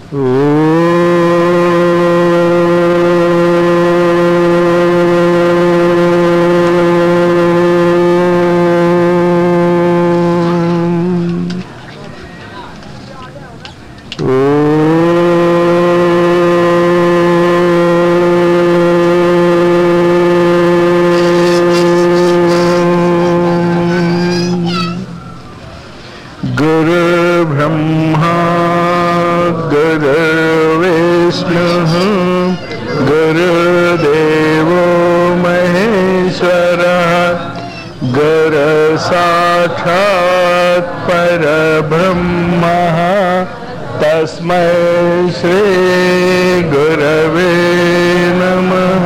गुरुर्ब्रह्मा गुरुर्विष्णुः गुरुदेवो महेश्वरः गुरुसाक्षात् परब्रह्मः तस्मै श्रीगुरवे नमः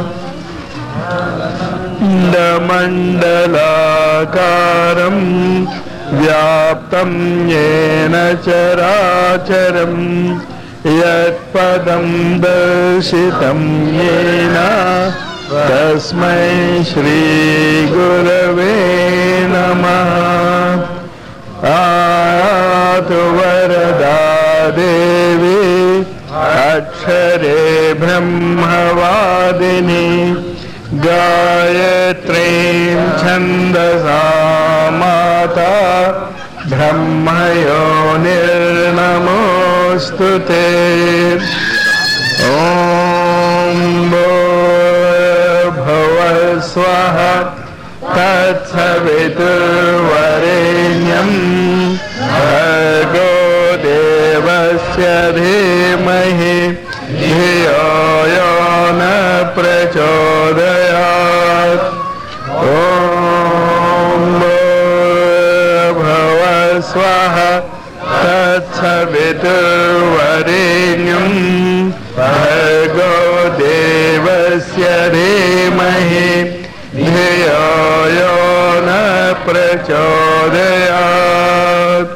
मण्डलाकारम् व्याप्तं येन चराचरम् यत्पदं दर्शितं येन तस्मै श्रीगुरवे नमः आयातु वरदा देवी अक्षरे ब्रह्मवादिनी गायत्रीं छन्दसा माता ब्रह्मयोनिर्नमोऽस्तु ते ॐ भुवस्वः तत्सवितुर्वरेण्यम् भर्गो देवस्य धीमहि धियो यो न प्रचोदयात् ॐ भुवस्वः तत्सवितुर्वरेण्यम् भर्गो देवस्य धीमहि धियो यो न प्रचोदयात्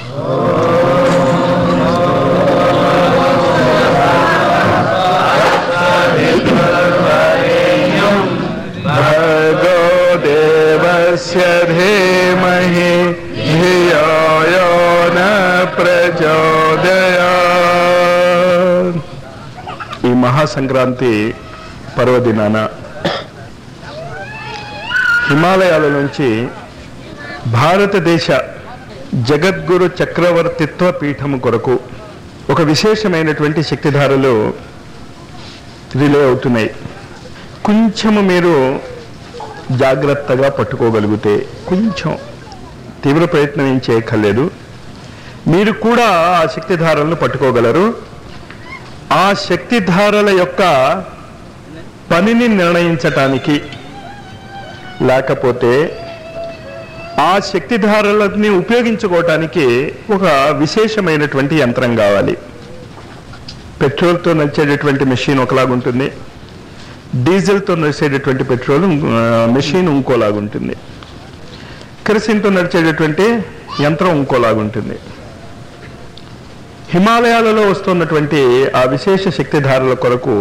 भर्गो देवस्य धीमहि धियो यो न ప్రచోదయాత్ ఈ మహాసంక్రాంతి పర్వదినాన హిమాలయాల నుంచి భారతదేశ జగద్గురు చక్రవర్తిత్వ పీఠము కొరకు ఒక విశేషమైనటువంటి శక్తిధారలు రిలే అవుతున్నాయి కొంచెము మీరు జాగ్రత్తగా పట్టుకోగలిగితే కొంచెం తీవ్ర ప్రయత్నం ఏం చేయక్కర్లేదు మీరు కూడా ఆ శక్తిధారలను పట్టుకోగలరు ఆ శక్తిధారల యొక్క పనిని నిర్ణయించటానికి లేకపోతే ఆ శక్తిధారలని ఉపయోగించుకోవటానికి ఒక విశేషమైనటువంటి యంత్రం కావాలి పెట్రోల్తో నడిచేటటువంటి మెషిన్ ఒకలాగుంటుంది డీజిల్తో నడిచేటటువంటి పెట్రోల్ ఆ, మెషిన్ ఇంకోలాగుంటుంది కెరసిన్తో నడిచేటటువంటి యంత్రం ఇంకోలాగుంటుంది హిమాలయాలలో వస్తున్నటువంటి ఆ విశేష శక్తిధారల కొరకు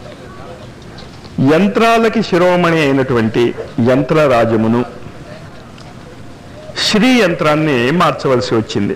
యంత్రాలకి శిరోమణి అయినటువంటి యంత్రరాజమును శ్రీ యంత్రాన్ని మార్చవలసి వచ్చింది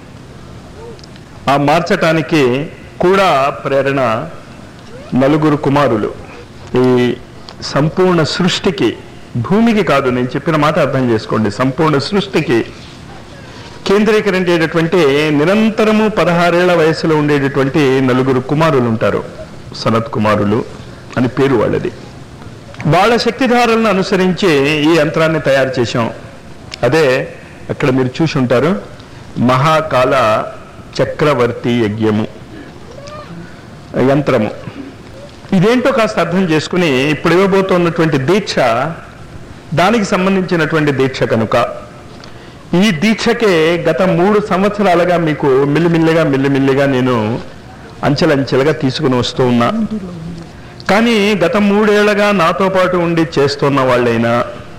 ఆ మార్చటానికి కూడా ప్రేరణ నలుగురు కుమారులు ఈ సంపూర్ణ సృష్టికి భూమికి కాదు నేను చెప్పిన మాట అర్థం చేసుకోండి సంపూర్ణ సృష్టికి కేంద్రీకరించేటటువంటి నిరంతరము పదహారేళ్ల వయసులో ఉండేటటువంటి నలుగురు కుమారులు ఉంటారు సనత్ కుమారులు అని పేరు వాళ్ళది వాళ్ళ శక్తిధారలను అనుసరించి ఈ యంత్రాన్ని తయారు చేశాం అదే అక్కడ మీరు చూసి ఉంటారు మహాకాల చక్రవర్తి యజ్ఞము యంత్రము ఇదేంటో కాస్త అర్థం చేసుకుని ఇప్పుడు ఇవ్వబోతున్నటువంటి దీక్ష దానికి సంబంధించినటువంటి దీక్ష కనుక ఈ దీక్షకే గత మూడు సంవత్సరాలుగా మీకు మిల్లిమిల్లిగా మిల్లిమిల్లిగా నేను అంచెలంచెలుగా తీసుకుని వస్తూ ఉన్నా కానీ గత మూడేళ్లుగా నాతో పాటు ఉండి చేస్తున్న వాళ్ళైనా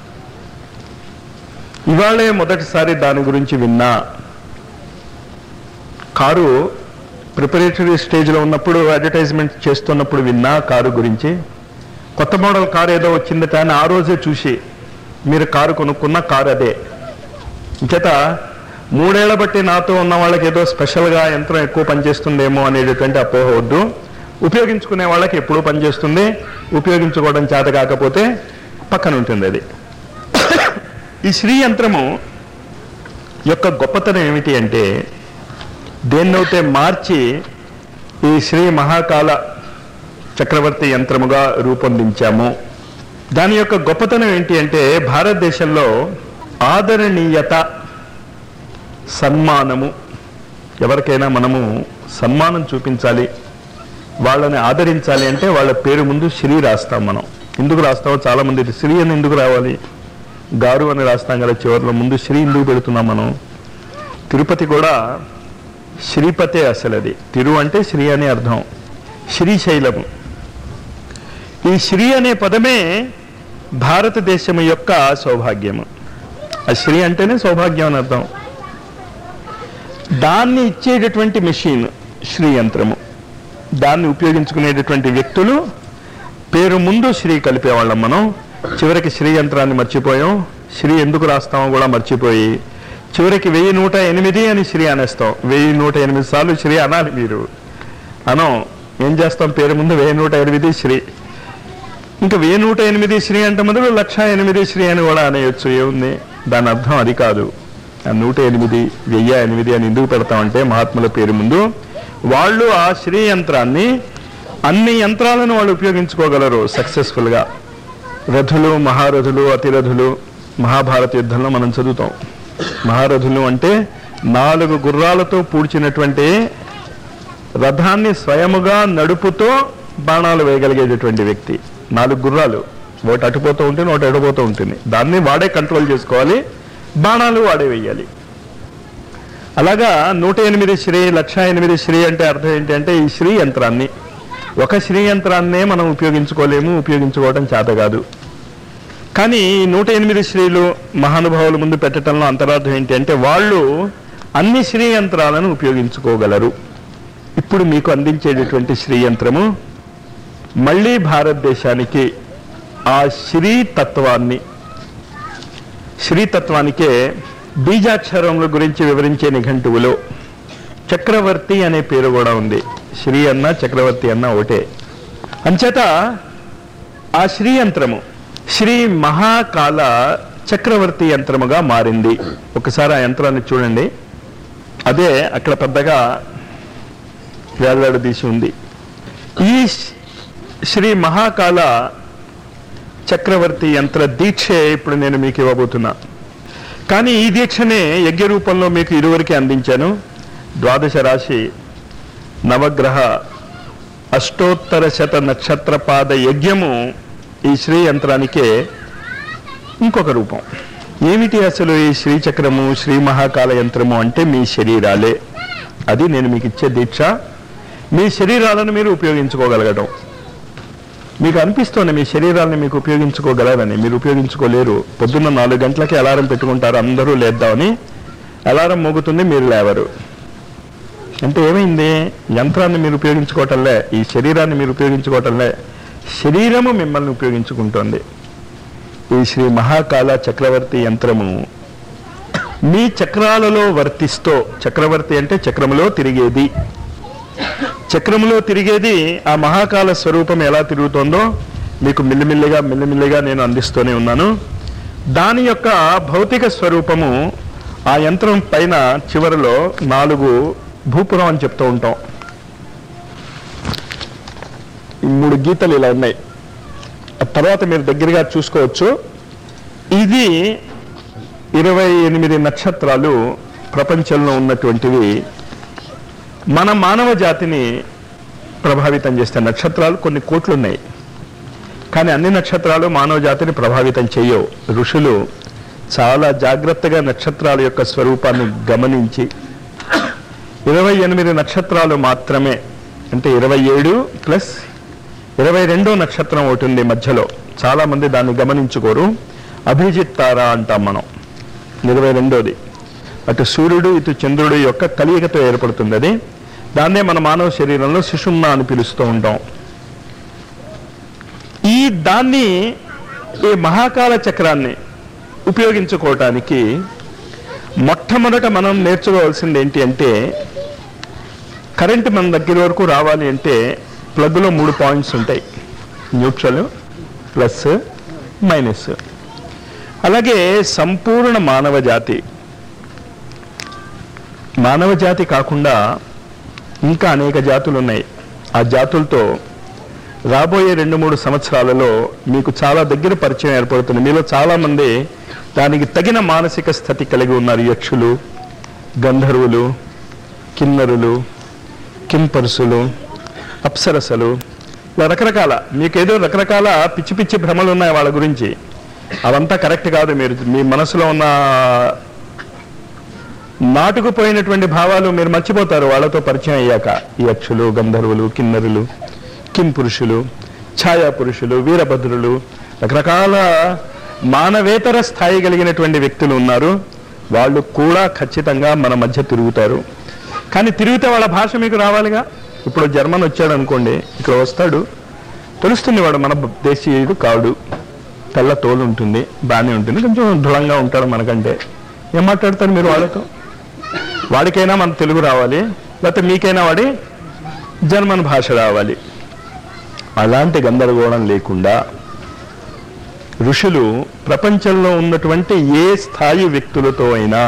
ఇవాళే మొదటిసారి దాని గురించి విన్నా కారు ప్రిపరేటరీ స్టేజ్లో ఉన్నప్పుడు అడ్వర్టైజ్మెంట్ చేస్తున్నప్పుడు విన్నా కారు గురించి కొత్త మోడల్ కారు ఏదో వచ్చిందట అని ఆ రోజే చూసి మీరు కారు కొనుక్కున్న కారు అదే ఇంకేత మూడేళ్ల బట్టి నాతో ఉన్న వాళ్ళకి ఏదో స్పెషల్గా యంత్రం ఎక్కువ పనిచేస్తుందేమో అనేటటువంటి అపోహ వద్దు ఉపయోగించుకునే వాళ్ళకి ఎప్పుడూ పనిచేస్తుంది ఉపయోగించుకోవడం చేత కాకపోతే పక్కన ఉంటుంది అది ఈ శ్రీ యంత్రము యొక్క గొప్పతనం ఏమిటి అంటే దేన్నైతే మార్చి ఈ శ్రీ మహాకాల చక్రవర్తి యంత్రముగా రూపొందించాము దాని యొక్క గొప్పతనం ఏంటి అంటే భారతదేశంలో ఆదరణీయత సన్మానము ఎవరికైనా మనము సన్మానం చూపించాలి వాళ్ళని ఆదరించాలి అంటే వాళ్ళ పేరు ముందు శ్రీ రాస్తాం మనం ఎందుకు రాస్తామో చాలా మంది శ్రీ అని ఎందుకు రావాలి గారు అని రాస్తాం కదా చివరిలో ముందు శ్రీ ఎందుకు పెడుతున్నాం మనం తిరుపతి కూడా శ్రీపతే అసలు అది తిరు అంటే శ్రీ అని అర్థం శ్రీశైలము ఈ శ్రీ అనే పదమే భారతదేశం యొక్క సౌభాగ్యము ఆ శ్రీ అంటేనే సౌభాగ్యం అని అర్థం దాన్ని ఇచ్చేటటువంటి మెషిన్ శ్రీ యంత్రము దాన్ని ఉపయోగించుకునేటటువంటి వ్యక్తులు పేరు ముందు శ్రీ కలిపేవాళ్ళం మనం చివరికి శ్రీ యంత్రాన్ని మర్చిపోయాం శ్రీ ఎందుకు రాస్తామో కూడా మర్చిపోయి చివరికి వెయ్యి నూట ఎనిమిది అని శ్రీ అనేస్తాం వెయ్యి నూట ఎనిమిది సార్లు శ్రీ అనాలి మీరు అనం ఏం చేస్తాం పేరు ముందు వెయ్యి నూట ఎనిమిది శ్రీ ఇంకా వెయ్యి నూట ఎనిమిది శ్రీ అంటే మొదలు లక్ష ఎనిమిది శ్రీ అని కూడా అనేయొచ్చు ఏముంది దాని అర్థం అది కాదు ఆ నూట ఎనిమిది వెయ్యి ఎనిమిది అని ఎందుకు పెడతామంటే మహాత్ముల పేరు ముందు వాళ్ళు ఆ శ్రీ యంత్రాన్ని అన్ని యంత్రాలను వాళ్ళు ఉపయోగించుకోగలరు సక్సెస్ఫుల్గా రథులు మహారథులు అతిరథులు మహాభారత యుద్ధంలో మనం చదువుతాం మహారథులు అంటే నాలుగు గుర్రాలతో పూడ్చినటువంటి రథాన్ని స్వయముగా నడుపుతో బాణాలు వేయగలిగేటటువంటి వ్యక్తి నాలుగు గుర్రాలు ఒకటి అటుపోతూ ఉంటుంది ఒకటి ఎడపోతూ ఉంటుంది దాన్ని వాడే కంట్రోల్ చేసుకోవాలి బాణాలు వాడే వేయాలి అలాగా నూట ఎనిమిది శ్రీ లక్ష ఎనిమిది శ్రీ అంటే అర్థం ఏంటి అంటే ఈ శ్రీ యంత్రాన్ని ఒక శ్రీ యంత్రాన్నే మనం ఉపయోగించుకోలేము ఉపయోగించుకోవడం చేత కాదు కానీ ఈ నూట ఎనిమిది శ్రీలు మహానుభావుల ముందు పెట్టడంలో అంతరార్థం ఏంటి అంటే వాళ్ళు అన్ని శ్రీ యంత్రాలను ఉపయోగించుకోగలరు ఇప్పుడు మీకు అందించేటటువంటి శ్రీ యంత్రము మళ్ళీ భారతదేశానికి ఆ శ్రీ తత్వాన్ని శ్రీతత్వానికే బీజాక్షరముల గురించి వివరించే నిఘంటువులో చక్రవర్తి అనే పేరు కూడా ఉంది శ్రీ అన్న చక్రవర్తి అన్న ఒకటే అంచేత ఆ శ్రీ యంత్రము శ్రీ మహాకాల చక్రవర్తి యంత్రముగా మారింది ఒకసారి ఆ యంత్రాన్ని చూడండి అదే అక్కడ పెద్దగా వేలాడదీసి ఉంది ఈ శ్రీ మహాకాల చక్రవర్తి యంత్ర దీక్షే ఇప్పుడు నేను మీకు ఇవ్వబోతున్నా కానీ ఈ దీక్షనే యజ్ఞ రూపంలో మీకు ఇరువురికి అందించాను ద్వాదశ రాశి నవగ్రహ అష్టోత్తర శత నక్షత్రపాద యజ్ఞము ఈ శ్రీ యంత్రానికే ఇంకొక రూపం ఏమిటి అసలు ఈ శ్రీచక్రము శ్రీ మహాకాల యంత్రము అంటే మీ శరీరాలే అది నేను మీకు ఇచ్చే దీక్ష మీ శరీరాలను మీరు ఉపయోగించుకోగలగడం మీకు అనిపిస్తోంది మీ శరీరాన్ని మీకు ఉపయోగించుకోగలరని మీరు ఉపయోగించుకోలేరు పొద్దున్న నాలుగు గంటలకి అలారం పెట్టుకుంటారు అందరూ లేద్దామని అలారం మోగుతుంది మీరు లేవరు అంటే ఏమైంది యంత్రాన్ని మీరు ఉపయోగించుకోవటంలే ఈ శరీరాన్ని మీరు ఉపయోగించుకోవటంలే శరీరము మిమ్మల్ని ఉపయోగించుకుంటోంది ఈ శ్రీ మహాకాల చక్రవర్తి యంత్రము మీ చక్రాలలో వర్తిస్తూ చక్రవర్తి అంటే చక్రములో తిరిగేది చక్రములో తిరిగేది ఆ మహాకాల స్వరూపం ఎలా తిరుగుతోందో మీకు మిల్లిమిల్లిగా మిల్లిమిల్లిగా నేను అందిస్తూనే ఉన్నాను దాని యొక్క భౌతిక స్వరూపము ఆ యంత్రం పైన చివరిలో నాలుగు భూపురం అని చెప్తూ ఉంటాం ఈ మూడు గీతలు ఇలా ఉన్నాయి ఆ తర్వాత మీరు దగ్గరగా చూసుకోవచ్చు ఇది ఇరవై ఎనిమిది నక్షత్రాలు ప్రపంచంలో ఉన్నటువంటివి మన మానవ జాతిని ప్రభావితం చేస్తే నక్షత్రాలు కొన్ని కోట్లు ఉన్నాయి కానీ అన్ని నక్షత్రాలు మానవ జాతిని ప్రభావితం చేయవు ఋషులు చాలా జాగ్రత్తగా నక్షత్రాల యొక్క స్వరూపాన్ని గమనించి ఇరవై ఎనిమిది నక్షత్రాలు మాత్రమే అంటే ఇరవై ఏడు ప్లస్ ఇరవై రెండో నక్షత్రం ఒకటి ఉంది మధ్యలో చాలా మంది దాన్ని గమనించుకోరు అభిజిత్ తార అంటాం మనం ఇరవై రెండోది అటు సూర్యుడు ఇటు చంద్రుడు యొక్క కలియకతో ఏర్పడుతుంది అది దాన్నే మన మానవ శరీరంలో సుషుమ్న అని పిలుస్తూ ఉంటాం ఈ దాన్ని ఈ మహాకాల చక్రాన్ని ఉపయోగించుకోవటానికి మొట్ట మొట్టమొదట మనం నేర్చుకోవాల్సింది ఏంటి అంటే కరెంట్ మన దగ్గర వరకు రావాలి అంటే ప్లగ్లో మూడు పాయింట్స్ ఉంటాయి న్యూట్రల్ ప్లస్ మైనస్ అలాగే సంపూర్ణ మానవ జాతి మానవ జాతి కాకుండా ఇంకా అనేక జాతులు ఉన్నాయి ఆ జాతులతో రాబోయే రెండు మూడు సంవత్సరాలలో మీకు చాలా దగ్గర పరిచయం ఏర్పడుతుంది మీలో చాలా మంది దానికి తగిన మానసిక స్థితి కలిగి ఉన్నారు యక్షులు గంధర్వులు కిన్నరులు కింపరుసులు అప్సరసలు ఇలా రకరకాల మీకేదో రకరకాల పిచ్చి పిచ్చి భ్రమలు ఉన్నాయి వాళ్ళ గురించి అవంతా కరెక్ట్ కాదు మీరు మీ మనసులో ఉన్న నాటుకుపోయినటువంటి భావాలు మీరు మర్చిపోతారు వాళ్ళతో పరిచయం అయ్యాక ఈ యక్షులు గంధర్వులు కిన్నరులు కింపురుషులు ఛాయా పురుషులు వీరభద్రులు రకరకాల మానవేతర స్థాయి కలిగినటువంటి వ్యక్తులు ఉన్నారు వాళ్ళు కూడా ఖచ్చితంగా మన మధ్య తిరుగుతారు కానీ తిరిగితే వాళ్ళ భాష మీకు రావాలిగా ఇప్పుడు జర్మన్ వచ్చాడు అనుకోండి ఇక్కడ వస్తాడు తెలుస్తుంది వాడు మన దేశీయుడు కాడు తెల్ల తోలు ఉంటుంది బాగానే ఉంటుంది కొంచెం దృఢంగా ఉంటాడు మనకంటే ఏం మాట్లాడతారు మీరు వాళ్ళతో వాడికైనా మన తెలుగు రావాలి లేకపోతే మీకైనా వాడి జర్మన్ భాష రావాలి అలాంటి గందరగోళం లేకుండా ఋషులు ప్రపంచంలో ఉన్నటువంటి ఏ స్థాయి వ్యక్తులతో అయినా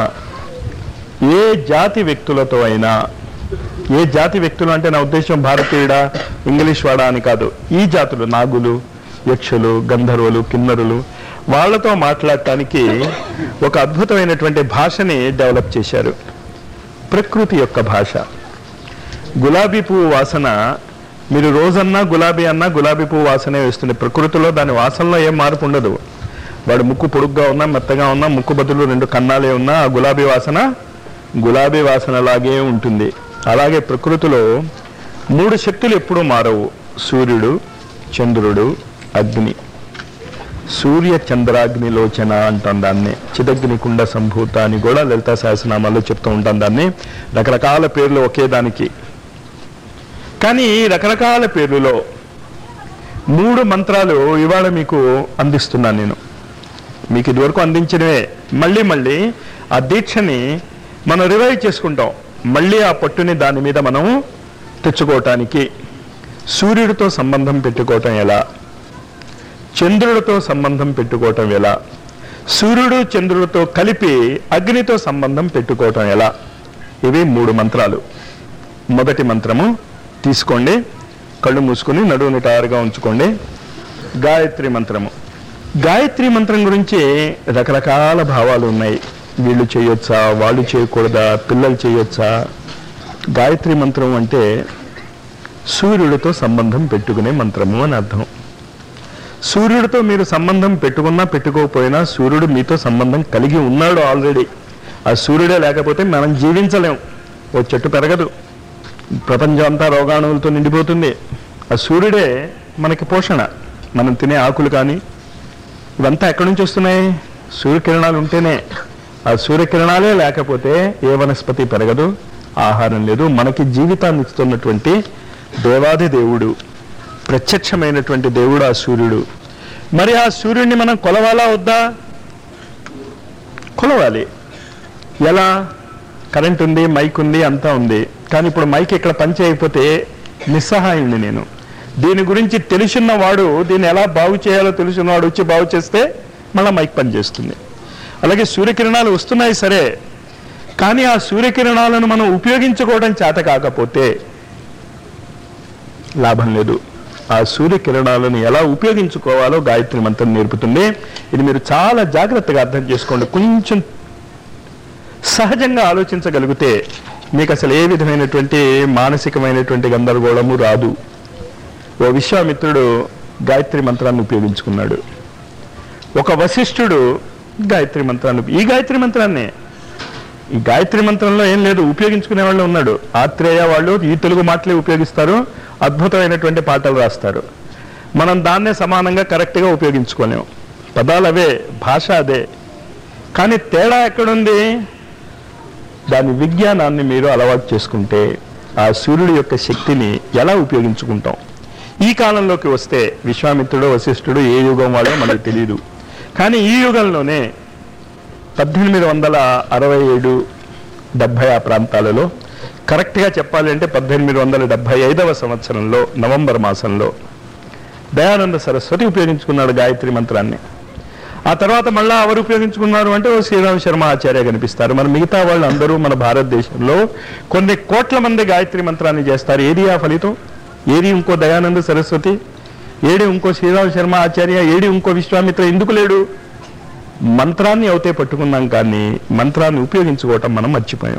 ఏ జాతి వ్యక్తులతో అయినా ఏ జాతి వ్యక్తులు అంటే నా ఉద్దేశం భారతీయుడా ఇంగ్లీష్ వాడా అని కాదు ఈ జాతులు నాగులు యక్షులు గంధర్వులు కిన్నరులు వాళ్ళతో మాట్లాడటానికి ఒక అద్భుతమైనటువంటి భాషని డెవలప్ చేశారు ప్రకృతి యొక్క భాష గులాబీ పువ్వు వాసన మీరు రోజన్నా గులాబీ అన్నా గులాబీ పువ్వు వాసనే వేస్తుంది ప్రకృతిలో దాని వాసనలో ఏం మార్పు ఉండదు వాడు ముక్కు పొడుగ్గా ఉన్నా మెత్తగా ఉన్నా ముక్కు బదులు రెండు కన్నాలే ఉన్నా ఆ గులాబీ వాసన గులాబీ వాసనలాగే ఉంటుంది అలాగే ప్రకృతిలో మూడు శక్తులు ఎప్పుడూ మారవు సూర్యుడు చంద్రుడు అగ్ని సూర్య చంద్రాగ్ని లోచన అంటాం దాన్ని చిదగ్ని కుండ సంభూత అని కూడా లలితా సహస్రనామాల్లో చెప్తూ ఉంటాం దాన్ని రకరకాల పేర్లు ఒకే దానికి కానీ రకరకాల పేర్లలో మూడు మంత్రాలు ఇవాళ మీకు అందిస్తున్నాను నేను మీకు ఇదివరకు అందించినవే మళ్ళీ మళ్ళీ ఆ దీక్షని మనం రివైవ్ చేసుకుంటాం మళ్ళీ ఆ పట్టుని దాని మీద మనం తెచ్చుకోవటానికి సూర్యుడితో సంబంధం పెట్టుకోవటం ఎలా చంద్రుడితో సంబంధం పెట్టుకోవటం ఎలా సూర్యుడు చంద్రుడితో కలిపి అగ్నితో సంబంధం పెట్టుకోవటం ఎలా ఇవి మూడు మంత్రాలు మొదటి మంత్రము తీసుకోండి కళ్ళు మూసుకొని నడువు నిటారుగా ఉంచుకోండి గాయత్రి మంత్రము గాయత్రి మంత్రం గురించి రకరకాల భావాలు ఉన్నాయి వీళ్ళు చేయొచ్చా వాళ్ళు చేయకూడదా పిల్లలు చేయొచ్చా గాయత్రి మంత్రం అంటే సూర్యుడితో సంబంధం పెట్టుకునే మంత్రము అని అర్థం సూర్యుడితో మీరు సంబంధం పెట్టుకున్నా పెట్టుకోకపోయినా సూర్యుడు మీతో సంబంధం కలిగి ఉన్నాడు ఆల్రెడీ ఆ సూర్యుడే లేకపోతే మనం జీవించలేం ఓ చెట్టు పెరగదు ప్రపంచం అంతా రోగాణువులతో నిండిపోతుంది ఆ సూర్యుడే మనకి పోషణ మనం తినే ఆకులు కానీ ఇవంతా ఎక్కడి నుంచి వస్తున్నాయి సూర్యకిరణాలు ఉంటేనే ఆ సూర్యకిరణాలే లేకపోతే ఏ వనస్పతి పెరగదు ఆహారం లేదు మనకి జీవితాన్ని ఇస్తున్నటువంటి దేవాది దేవుడు ప్రత్యక్షమైనటువంటి దేవుడు ఆ సూర్యుడు మరి ఆ సూర్యుడిని మనం కొలవాలా వద్దా కొలవాలి ఎలా కరెంట్ ఉంది మైక్ ఉంది అంతా ఉంది కానీ ఇప్పుడు మైక్ ఇక్కడ పని చేయకపోతే నిస్సహాయుణ్ణి నేను దీని గురించి తెలిసిన వాడు దీన్ని ఎలా బాగు చేయాలో తెలిసిన వాడు వచ్చి బాగు చేస్తే మళ్ళీ మైక్ పనిచేస్తుంది అలాగే సూర్యకిరణాలు వస్తున్నాయి సరే కానీ ఆ సూర్యకిరణాలను మనం ఉపయోగించుకోవడం చేత కాకపోతే లాభం లేదు ఆ సూర్యకిరణాలను ఎలా ఉపయోగించుకోవాలో గాయత్రి మంత్రం నేర్పుతుంది ఇది మీరు చాలా జాగ్రత్తగా అర్థం చేసుకోండి కొంచెం సహజంగా ఆలోచించగలిగితే మీకు అసలు ఏ విధమైనటువంటి మానసికమైనటువంటి గందరగోళము రాదు ఓ విశ్వామిత్రుడు గాయత్రి మంత్రాన్ని ఉపయోగించుకున్నాడు ఒక వశిష్ఠుడు గాయత్రి మంత్రాన్ని ఈ గాయత్రి మంత్రాన్ని ఈ గాయత్రి మంత్రంలో ఏం లేదు ఉపయోగించుకునే వాళ్ళు ఉన్నాడు ఆత్రేయ వాళ్ళు ఈ తెలుగు మాటలే ఉపయోగిస్తారు అద్భుతమైనటువంటి పాటలు రాస్తారు మనం దాన్నే సమానంగా కరెక్ట్గా ఉపయోగించుకోలేము పదాలు అవే భాష అదే కానీ తేడా ఎక్కడుంది దాని విజ్ఞానాన్ని మీరు అలవాటు చేసుకుంటే ఆ సూర్యుడి యొక్క శక్తిని ఎలా ఉపయోగించుకుంటాం ఈ కాలంలోకి వస్తే విశ్వామిత్రుడు వశిష్ఠుడు ఏ యుగం వాళ్ళో మనకు తెలియదు కానీ ఈ యుగంలోనే పద్దెనిమిది వందల అరవై ఏడు డెబ్భై ఆ ప్రాంతాలలో కరెక్ట్గా చెప్పాలి అంటే పద్దెనిమిది వందల డెబ్భై ఐదవ సంవత్సరంలో నవంబర్ మాసంలో దయానంద సరస్వతి ఉపయోగించుకున్నాడు గాయత్రి మంత్రాన్ని ఆ తర్వాత మళ్ళా ఎవరు ఉపయోగించుకున్నారు అంటే ఓ శ్రీరామ్ శర్మ ఆచార్య కనిపిస్తారు మన మిగతా వాళ్ళు అందరూ మన భారతదేశంలో కొన్ని కోట్ల మంది గాయత్రి మంత్రాన్ని చేస్తారు ఏది ఆ ఫలితం ఏది ఇంకో దయానంద సరస్వతి ఏడి ఇంకో శ్రీరామ్ శర్మ ఆచార్య ఏడి ఇంకో విశ్వామిత్ర ఎందుకు లేడు మంత్రాన్ని అవుతే పట్టుకున్నాం కానీ మంత్రాన్ని ఉపయోగించుకోవటం మనం మర్చిపోయాం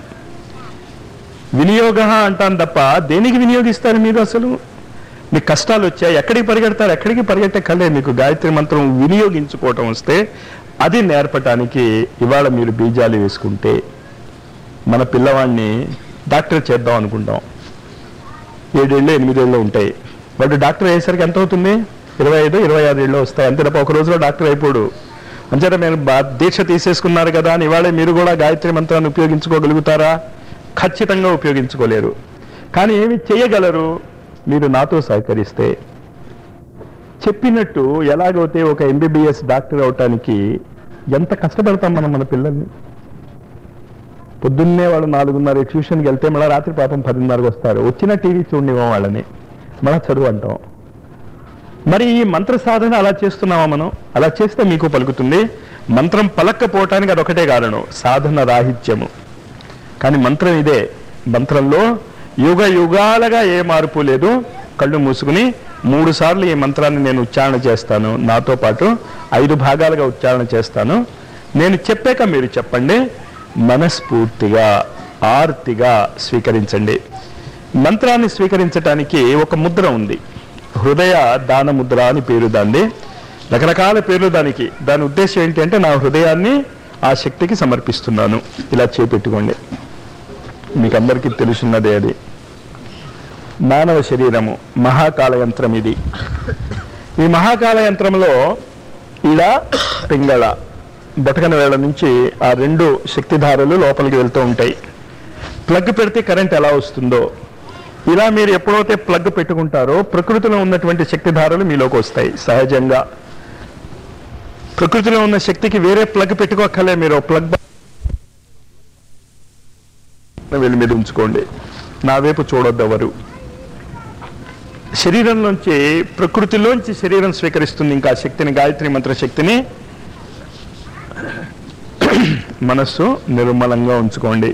వినియోగ అంటాను తప్ప దేనికి వినియోగిస్తారు మీరు అసలు మీకు కష్టాలు వచ్చాయి ఎక్కడికి పరిగెడతారు ఎక్కడికి పరిగెట్టకలే మీకు గాయత్రి మంత్రం వినియోగించుకోవటం వస్తే అది నేర్పటానికి ఇవాళ మీరు బీజాలు వేసుకుంటే మన పిల్లవాడిని డాక్టర్ చేద్దాం అనుకుంటాం ఏడేళ్ళు ఎనిమిదేళ్ళు ఉంటాయి వాడు డాక్టర్ అయ్యేసరికి ఎంత అవుతుంది ఇరవై ఐదు ఇరవై ఆరు ఏళ్ళు వస్తాయి అంతే తప్ప ఒక రోజులో డాక్టర్ అయిపోడు అంచేత మీరు బా- దీక్ష తీసేసుకున్నారు కదా అని ఇవాళ మీరు కూడా గాయత్రి మంత్రాన్ని ఉపయోగించుకోగలుగుతారా ఖచ్చితంగా ఉపయోగించుకోలేరు కానీ ఏమి చేయగలరు మీరు నాతో సహకరిస్తే చెప్పినట్టు ఎలాగైతే ఒక ఎంబీబీఎస్ డాక్టర్ అవటానికి ఎంత కష్టపడతాం మనం మన పిల్లల్ని పొద్దున్నే వాళ్ళు నాలుగున్నర ట్యూషన్కి వెళ్తే మళ్ళీ రాత్రి పాపం పదిన్నరకు వస్తారు వచ్చిన టీవీ చూడనివ్వం వాళ్ళని మళ్ళీ చదువు అంటాం మరి ఈ మంత్ర సాధన అలా చేస్తున్నామా మనం అలా చేస్తే మీకు పలుకుతుంది మంత్రం పలక్కపోవటానికి అదొకటే కారణం సాధన రాహిత్యము కానీ మంత్రం ఇదే మంత్రంలో యుగ యుగాలుగా ఏ మార్పు లేదు కళ్ళు మూసుకుని మూడు సార్లు ఈ మంత్రాన్ని నేను ఉచ్చారణ చేస్తాను నాతో పాటు ఐదు భాగాలుగా ఉచ్చారణ చేస్తాను నేను చెప్పాక మీరు చెప్పండి మనస్ఫూర్తిగా ఆర్తిగా స్వీకరించండి మంత్రాన్ని స్వీకరించటానికి ఒక ముద్ర ఉంది హృదయ దాన ముద్ర అని పేరు దాన్ని రకరకాల పేర్లు దానికి దాని ఉద్దేశం ఏంటి అంటే నా హృదయాన్ని ఆ శక్తికి సమర్పిస్తున్నాను ఇలా చేపెట్టుకోండి మీకు అందరికీ తెలుసున్నదే అది మానవ శరీరము మహాకాల యంత్రం ఇది ఈ మహాకాల యంత్రంలో ఇడ పింగళ బొటకన వేళ నుంచి ఆ రెండు శక్తిధారలు లోపలికి వెళ్తూ ఉంటాయి ప్లగ్ పెడితే కరెంట్ ఎలా వస్తుందో ఇలా మీరు ఎప్పుడైతే ప్లగ్ పెట్టుకుంటారో ప్రకృతిలో ఉన్నటువంటి శక్తిధారలు మీలోకి వస్తాయి సహజంగా ప్రకృతిలో ఉన్న శక్తికి వేరే ప్లగ్ పెట్టుకోకలే మీరు ప్లగ్ వెళ్ళి మీద ఉంచుకోండి నా వైపు చూడొద్దు ఎవరు శరీరంలోంచి ప్రకృతిలోంచి శరీరం స్వీకరిస్తుంది ఇంకా ఆ శక్తిని గాయత్రి మంత్ర శక్తిని మనస్సు నిర్మలంగా ఉంచుకోండి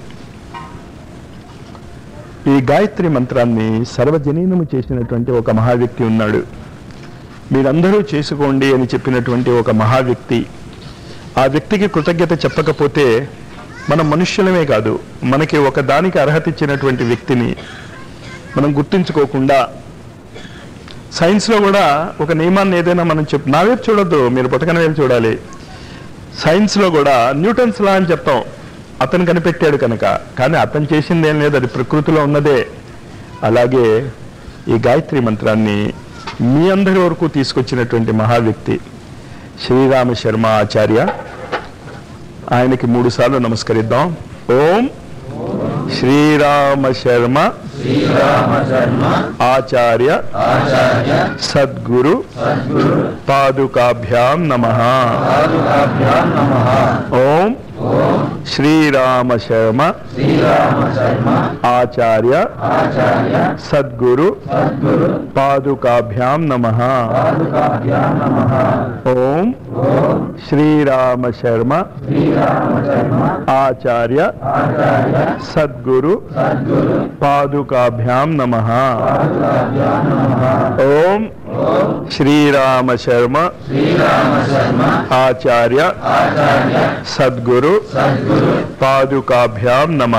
ఈ గాయత్రి మంత్రాన్ని సర్వజనీనము చేసినటువంటి ఒక మహా వ్యక్తి ఉన్నాడు మీరందరూ చేసుకోండి అని చెప్పినటువంటి ఒక మహా వ్యక్తి ఆ వ్యక్తికి కృతజ్ఞత చెప్పకపోతే మన మనుష్యులమే కాదు మనకి ఒక దానికి అర్హత ఇచ్చినటువంటి వ్యక్తిని మనం గుర్తించుకోకుండా సైన్స్లో కూడా ఒక నియమాన్ని ఏదైనా మనం చెప్ నా వైపు చూడొద్దు మీరు పుట్టకన వేలు చూడాలి సైన్స్లో కూడా న్యూటన్స్ లా అని చెప్తాం అతను కనిపెట్టాడు కనుక కానీ అతను చేసింది ఏం లేదు అది ప్రకృతిలో ఉన్నదే అలాగే ఈ గాయత్రి మంత్రాన్ని మీ అందరి వరకు తీసుకొచ్చినటువంటి మహా వ్యక్తి శ్రీరామ శర్మ ఆచార్య ఆయనకి మూడు సార్లు నమస్కరిద్దాం ఓం శ్రీరామ శర్మ ఆచార్య సద్గురు పాదుకాభ్యాం నమ ఓం శ్రీరామ శర్మ ఆచార్య సద్గురు పాదుకాభ్యాం నమ ఓం శ్రీరామ శర్మ ఆచార్య సద్గురు పాదుకాభ్యాం నమ ఓం శ్రీరామ శర్మ ఆచార్య సద్గురు పాదుకాభ్యాం నమ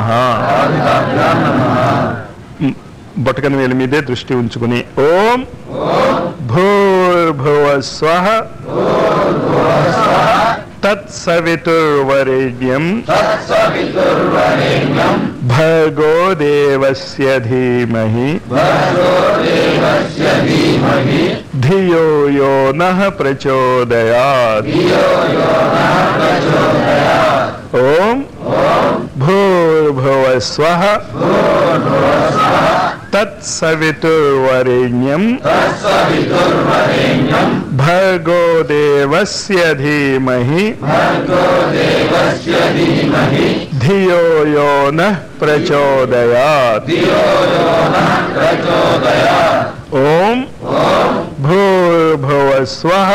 బొటకన వేలు మీదే దృష్టి ఉంచుకుని ఓం భూర్భువ స్వహ తత్సవితుర్వరేణ్యం భర్గో దేవస్య ధీమహి ధియో యో నః ప్రచోదయాత్ ఓం భూర్భువ స్వహ తత్సవితుర్వరేణ్యం तत्सवितुर्वरेण्यम् భర్గో దేవస్య ధీమహి भर्गो देवस्य धीमहि ధియో యో నః ప్రచోదయాత్ धियो यो नः प्रचोदयात् ఓం భూర్భువస్వః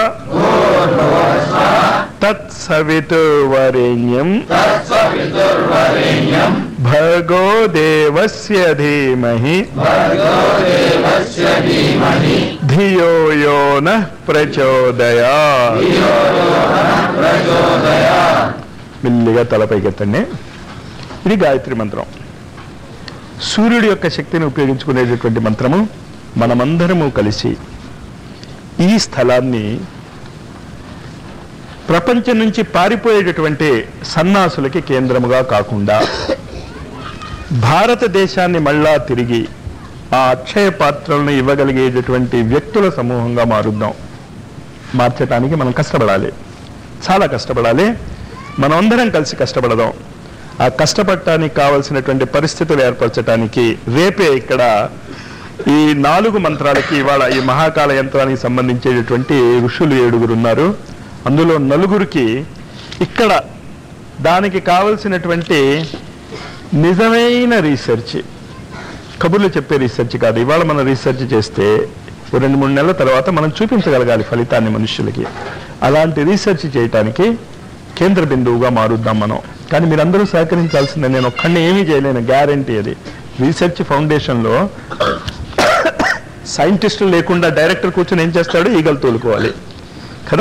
తత్సవితుర్వరేణ్యం तत्सवितुर्वरेण्यम् భర్గో దేవస్య ధీమహి भर्गो देवस्य धीमहि ధియో యో నః ప్రచోదయాత్ धियो यो नः प्रचोदयात् మెల్లిగా తలపైకెత్తండి ఇది గాయత్రి మంత్రం సూర్యుడి యొక్క శక్తిని ఉపయోగించుకునేటటువంటి మంత్రము మనమందరము కలిసి ఈ స్థలాన్ని ప్రపంచం నుంచి పారిపోయేటటువంటి సన్నాసులకి కేంద్రముగా కాకుండా భారతదేశాన్ని మళ్ళా తిరిగి ఆ అక్షయ పాత్రలను ఇవ్వగలిగేటటువంటి వ్యక్తుల సమూహంగా మారుద్దాం మార్చడానికి మనం కష్టపడాలి చాలా కష్టపడాలి మనం అందరం కలిసి కష్టపడదాం ఆ కష్టపడటానికి కావలసినటువంటి పరిస్థితులు ఏర్పరచడానికి రేపే ఇక్కడ ఈ నాలుగు మంత్రాలకి ఇవాళ ఈ మహాకాల యంత్రానికి సంబంధించేటటువంటి ఋషులు ఏడుగురు ఉన్నారు అందులో నలుగురికి ఇక్కడ దానికి కావలసినటువంటి నిజమైన రీసెర్చ్ కబుర్లు చెప్పే రీసెర్చ్ కాదు ఇవాళ మనం రీసెర్చ్ చేస్తే ఓ రెండు మూడు నెలల తర్వాత మనం చూపించగలగాలి ఫలితాన్ని మనుషులకి అలాంటి రీసెర్చ్ చేయటానికి కేంద్ర బిందువుగా మారుద్దాం మనం కానీ మీరందరూ సహకరించాల్సిందే నేను ఒక్కడిని ఏమీ చేయలేను గ్యారంటీ అది రీసెర్చ్ ఫౌండేషన్లో సైంటిస్టులు లేకుండా డైరెక్టర్ కూర్చొని ఏం చేస్తాడు ఈగలు తోలుకోవాలి కదా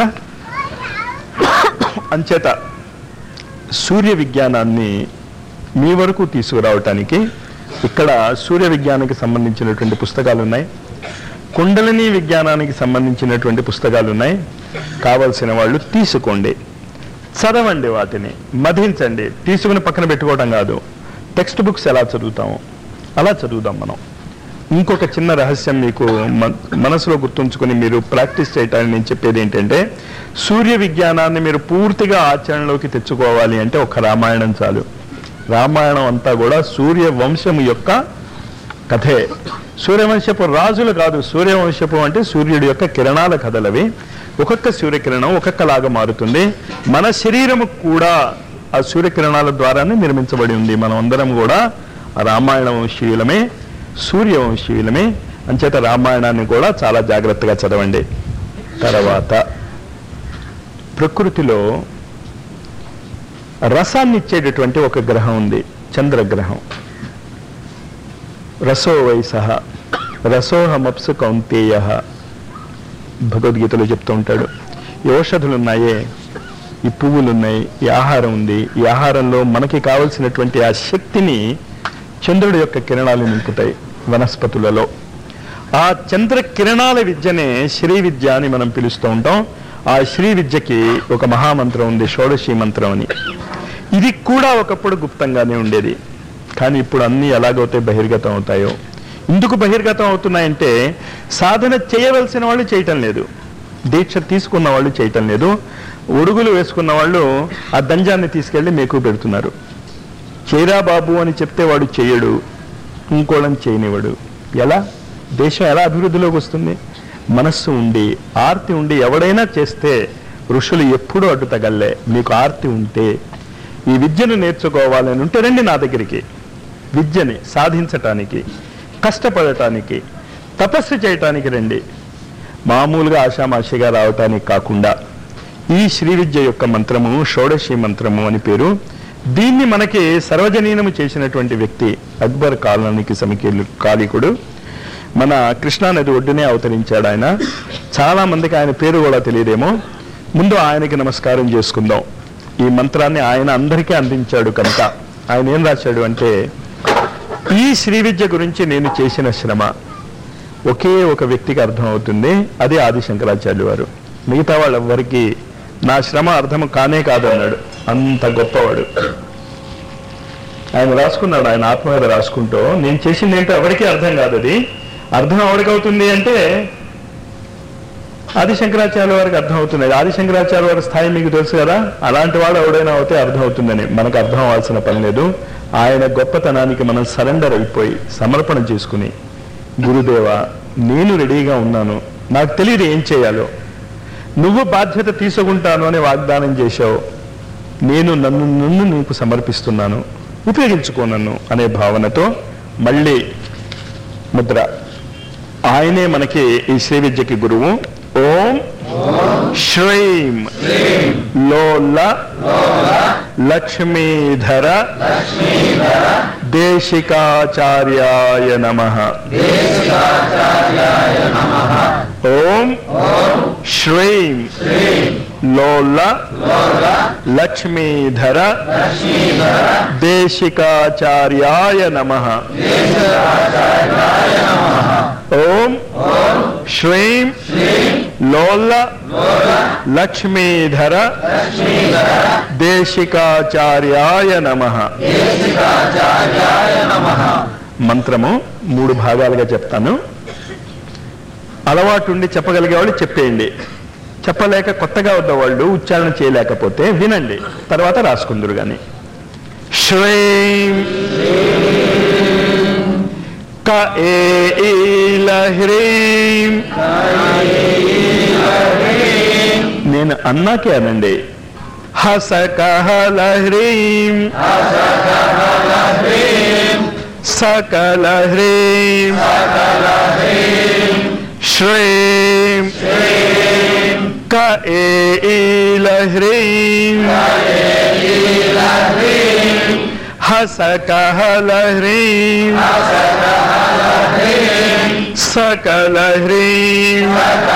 అంచేత సూర్య విజ్ఞానాన్ని మీ వరకు తీసుకురావటానికి ఇక్కడ సూర్య విజ్ఞానానికి సంబంధించినటువంటి పుస్తకాలు ఉన్నాయి కుండలిని విజ్ఞానానికి సంబంధించినటువంటి పుస్తకాలు ఉన్నాయి కావలసిన వాళ్ళు తీసుకోండి చదవండి వాటిని మధించండి తీసుకుని పక్కన పెట్టుకోవడం కాదు టెక్స్ట్ బుక్స్ ఎలా చదువుతాము అలా చదువుదాం మనం ఇంకొక చిన్న రహస్యం మీకు మ- మనసులో గుర్తుంచుకొని మీరు ప్రాక్టీస్ చేయటానికి నేను చెప్పేది ఏంటంటే సూర్య విజ్ఞానాన్ని మీరు పూర్తిగా ఆచరణలోకి తెచ్చుకోవాలి అంటే ఒక రామాయణం చాలు రామాయణం అంతా కూడా సూర్య వంశం యొక్క కథే సూర్యవంశపు రాజులు కాదు సూర్యవంశపు అంటే సూర్యుడి యొక్క కిరణాల కథలవి ఒక్కొక్క సూర్యకిరణం ఒక్కొక్కలాగా మారుతుంది మన శరీరము కూడా ఆ సూర్యకిరణాల ద్వారానే నిర్మించబడి ఉంది మనం అందరం కూడా ఆ రామాయణ వంశీయులమే సూర్యవంశీయులమే అంచేత రామాయణాన్ని కూడా చాలా జాగ్రత్తగా చదవండి తర్వాత ప్రకృతిలో రసాన్ని ఇచ్చేటటువంటి ఒక గ్రహం ఉంది చంద్రగ్రహం రసో వయస రసోహమప్సు కౌంతేయ భగవద్గీతలో చెప్తూ ఉంటాడు ఈ ఔషధులు ఉన్నాయే ఈ పువ్వులు ఉన్నాయి ఈ ఆహారం ఉంది ఈ ఆహారంలో మనకి కావలసినటువంటి ఆ శక్తిని చంద్రుడి యొక్క కిరణాలు నింపుతాయి వనస్పతులలో ఆ చంద్ర కిరణాల విద్యనే శ్రీ విద్య అని మనం పిలుస్తూ ఉంటాం ఆ శ్రీ విద్యకి ఒక మహామంత్రం ఉంది షోడశి మంత్రం అని ఇది కూడా ఒకప్పుడు గుప్తంగానే ఉండేది కానీ ఇప్పుడు అన్నీ ఎలాగైతే బహిర్గతం అవుతాయో ఎందుకు బహిర్గతం అవుతున్నాయంటే సాధన చేయవలసిన వాళ్ళు చేయటం లేదు దీక్ష తీసుకున్న వాళ్ళు చేయటం లేదు ఒడుగులు వేసుకున్న వాళ్ళు ఆ దంజాన్ని తీసుకెళ్లి మేకు పెడుతున్నారు చేయరా బాబు అని చెప్తే వాడు చేయడు ఇంకోళ్ళని చేయనివాడు ఎలా దేశం ఎలా అభివృద్ధిలోకి వస్తుంది మనస్సు ఉండి ఆర్తి ఉండి ఎవడైనా చేస్తే ఋషులు ఎప్పుడూ అడ్డు తగల్లే మీకు ఆర్తి ఉంటే ఈ విద్యను నేర్చుకోవాలని ఉంటే రండి నా దగ్గరికి విద్యని సాధించటానికి కష్టపడటానికి తపస్సు చేయటానికి రండి మామూలుగా ఆషామాషిగా రావటానికి కాకుండా ఈ శ్రీ విద్య యొక్క మంత్రము షోడశి మంత్రము అని పేరు దీన్ని మనకి సర్వజనీనము చేసినటువంటి వ్యక్తి అక్బర్ కాలానికి సమకీలు కాలికుడు మన కృష్ణానది ఒడ్డునే అవతరించాడు ఆయన చాలా మందికి ఆయన పేరు కూడా తెలియదేమో ముందు ఆయనకి నమస్కారం చేసుకుందాం ఈ మంత్రాన్ని ఆయన అందరికీ అందించాడు కనుక ఆయన ఏం రాశాడు అంటే ఈ శ్రీ విద్య గురించి నేను చేసిన శ్రమ ఒకే ఒక వ్యక్తికి అర్థం అవుతుంది అదే ఆది శంకరాచార్యులు వారు మిగతా వాళ్ళెవ్వరికి నా శ్రమ అర్థం కానే కాదన్నాడు అంత గొప్పవాడు ఆయన రాసుకున్నాడు ఆయన ఆత్మ మీద రాసుకుంటూ నేను చేసింది ఏంటో ఎవరికీ అర్థం కాదు అది అర్థం ఎవరికి అవుతుంది అంటే ఆది శంకరాచార్య వారికి అర్థం అవుతుంది ఆది శంకరాచార్య వారి స్థాయి మీకు తెలుసు కదా అలాంటి వాడు ఎవడైనా అవుతే అర్థం అవుతుందని మనకు అర్థం అవ్వాల్సిన పని లేదు ఆయన గొప్పతనానికి మనం సరెండర్ అయిపోయి సమర్పణ చేసుకుని గురుదేవా నేను రెడీగా ఉన్నాను నాకు తెలియదు ఏం చేయాలో నువ్వు బాధ్యత తీసుకుంటాను అని వాగ్దానం చేశావు నేను నన్ను నన్ను నీకు సమర్పిస్తున్నాను ఉపయోగించుకో నన్ను అనే భావనతో మళ్ళీ ముద్ర ఆయనే మనకి ఈ శ్రీ విద్యకి గురువు ఓం శ్రీం లోల లక్ష్మీధర దేశికాచార్యాయ నమ ఓం శ్రీం లోల లక్ష్మీధర దేశికాచార్యాయ నమ ఓం శ్రీం లోల లక్ష్మీధర దేశికాచార్యాయ నమ మంత్రము మూడు భాగాలుగా చెప్తాను అలవాటు ఉండి చెప్పగలిగే వాళ్ళు చెప్పేయండి చెప్పలేక కొత్తగా వద్ద వాళ్ళు ఉచ్చారణ చేయలేకపోతే వినండి తర్వాత రాసుకుందరు గాని శ్రీం క ఏ ఈల హ్రీం నేను అన్నాకే అనండి హస కహల హ్రీం సకల హ్రీం శ్రీం క ఏ ఈల హ్రీం హస కహల హ్రీం సకల హ్రీం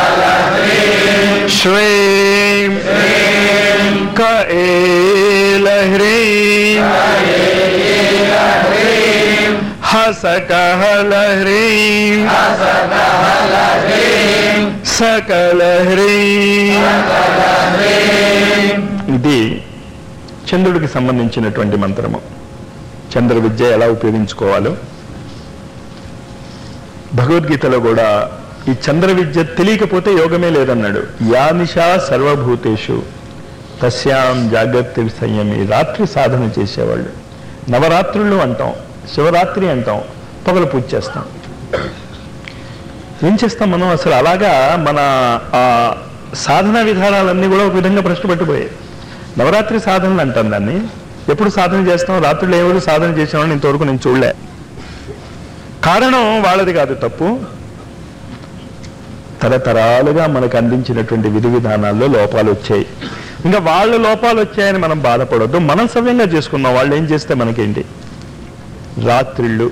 శ్రీం క ఏల హ్రీం హస కహల హ్రీం సకల హ్రీం ఇది చంద్రుడికి సంబంధించినటువంటి మంత్రము చంద్ర విద్య ఎలా ఉపయోగించుకోవాలో భగవద్గీతలో కూడా ఈ చంద్ర విద్య తెలియకపోతే యోగమే లేదన్నాడు యా నిశా సర్వభూతేషు తస్యాం జాగ్రత్త సంయమి రాత్రి సాధన చేసేవాళ్ళు నవరాత్రులు అంటాం శివరాత్రి అంటాం పగలు పూజ చేస్తాం ఏం చేస్తాం మనం అసలు అలాగా మన ఆ సాధన విధానాలన్నీ కూడా ఒక విధంగా ప్రశ్నపెట్టిపోయాయి నవరాత్రి సాధనలు అంటాం దాన్ని ఎప్పుడు సాధన చేస్తాం రాత్రులు ఎవరు సాధన చేసేవాళ్ళని ఇంతవరకు నేను చూడలే కారణం వాళ్ళది కాదు తప్పు తరతరాలుగా మనకు అందించినటువంటి విధి విధానాల్లో లోపాలు వచ్చాయి ఇంకా వాళ్ళ లోపాలు వచ్చాయని మనం బాధపడొద్దు మనం సవ్యంగా చేసుకున్నాం వాళ్ళు ఏం చేస్తే మనకేంటి రాత్రిళ్ళు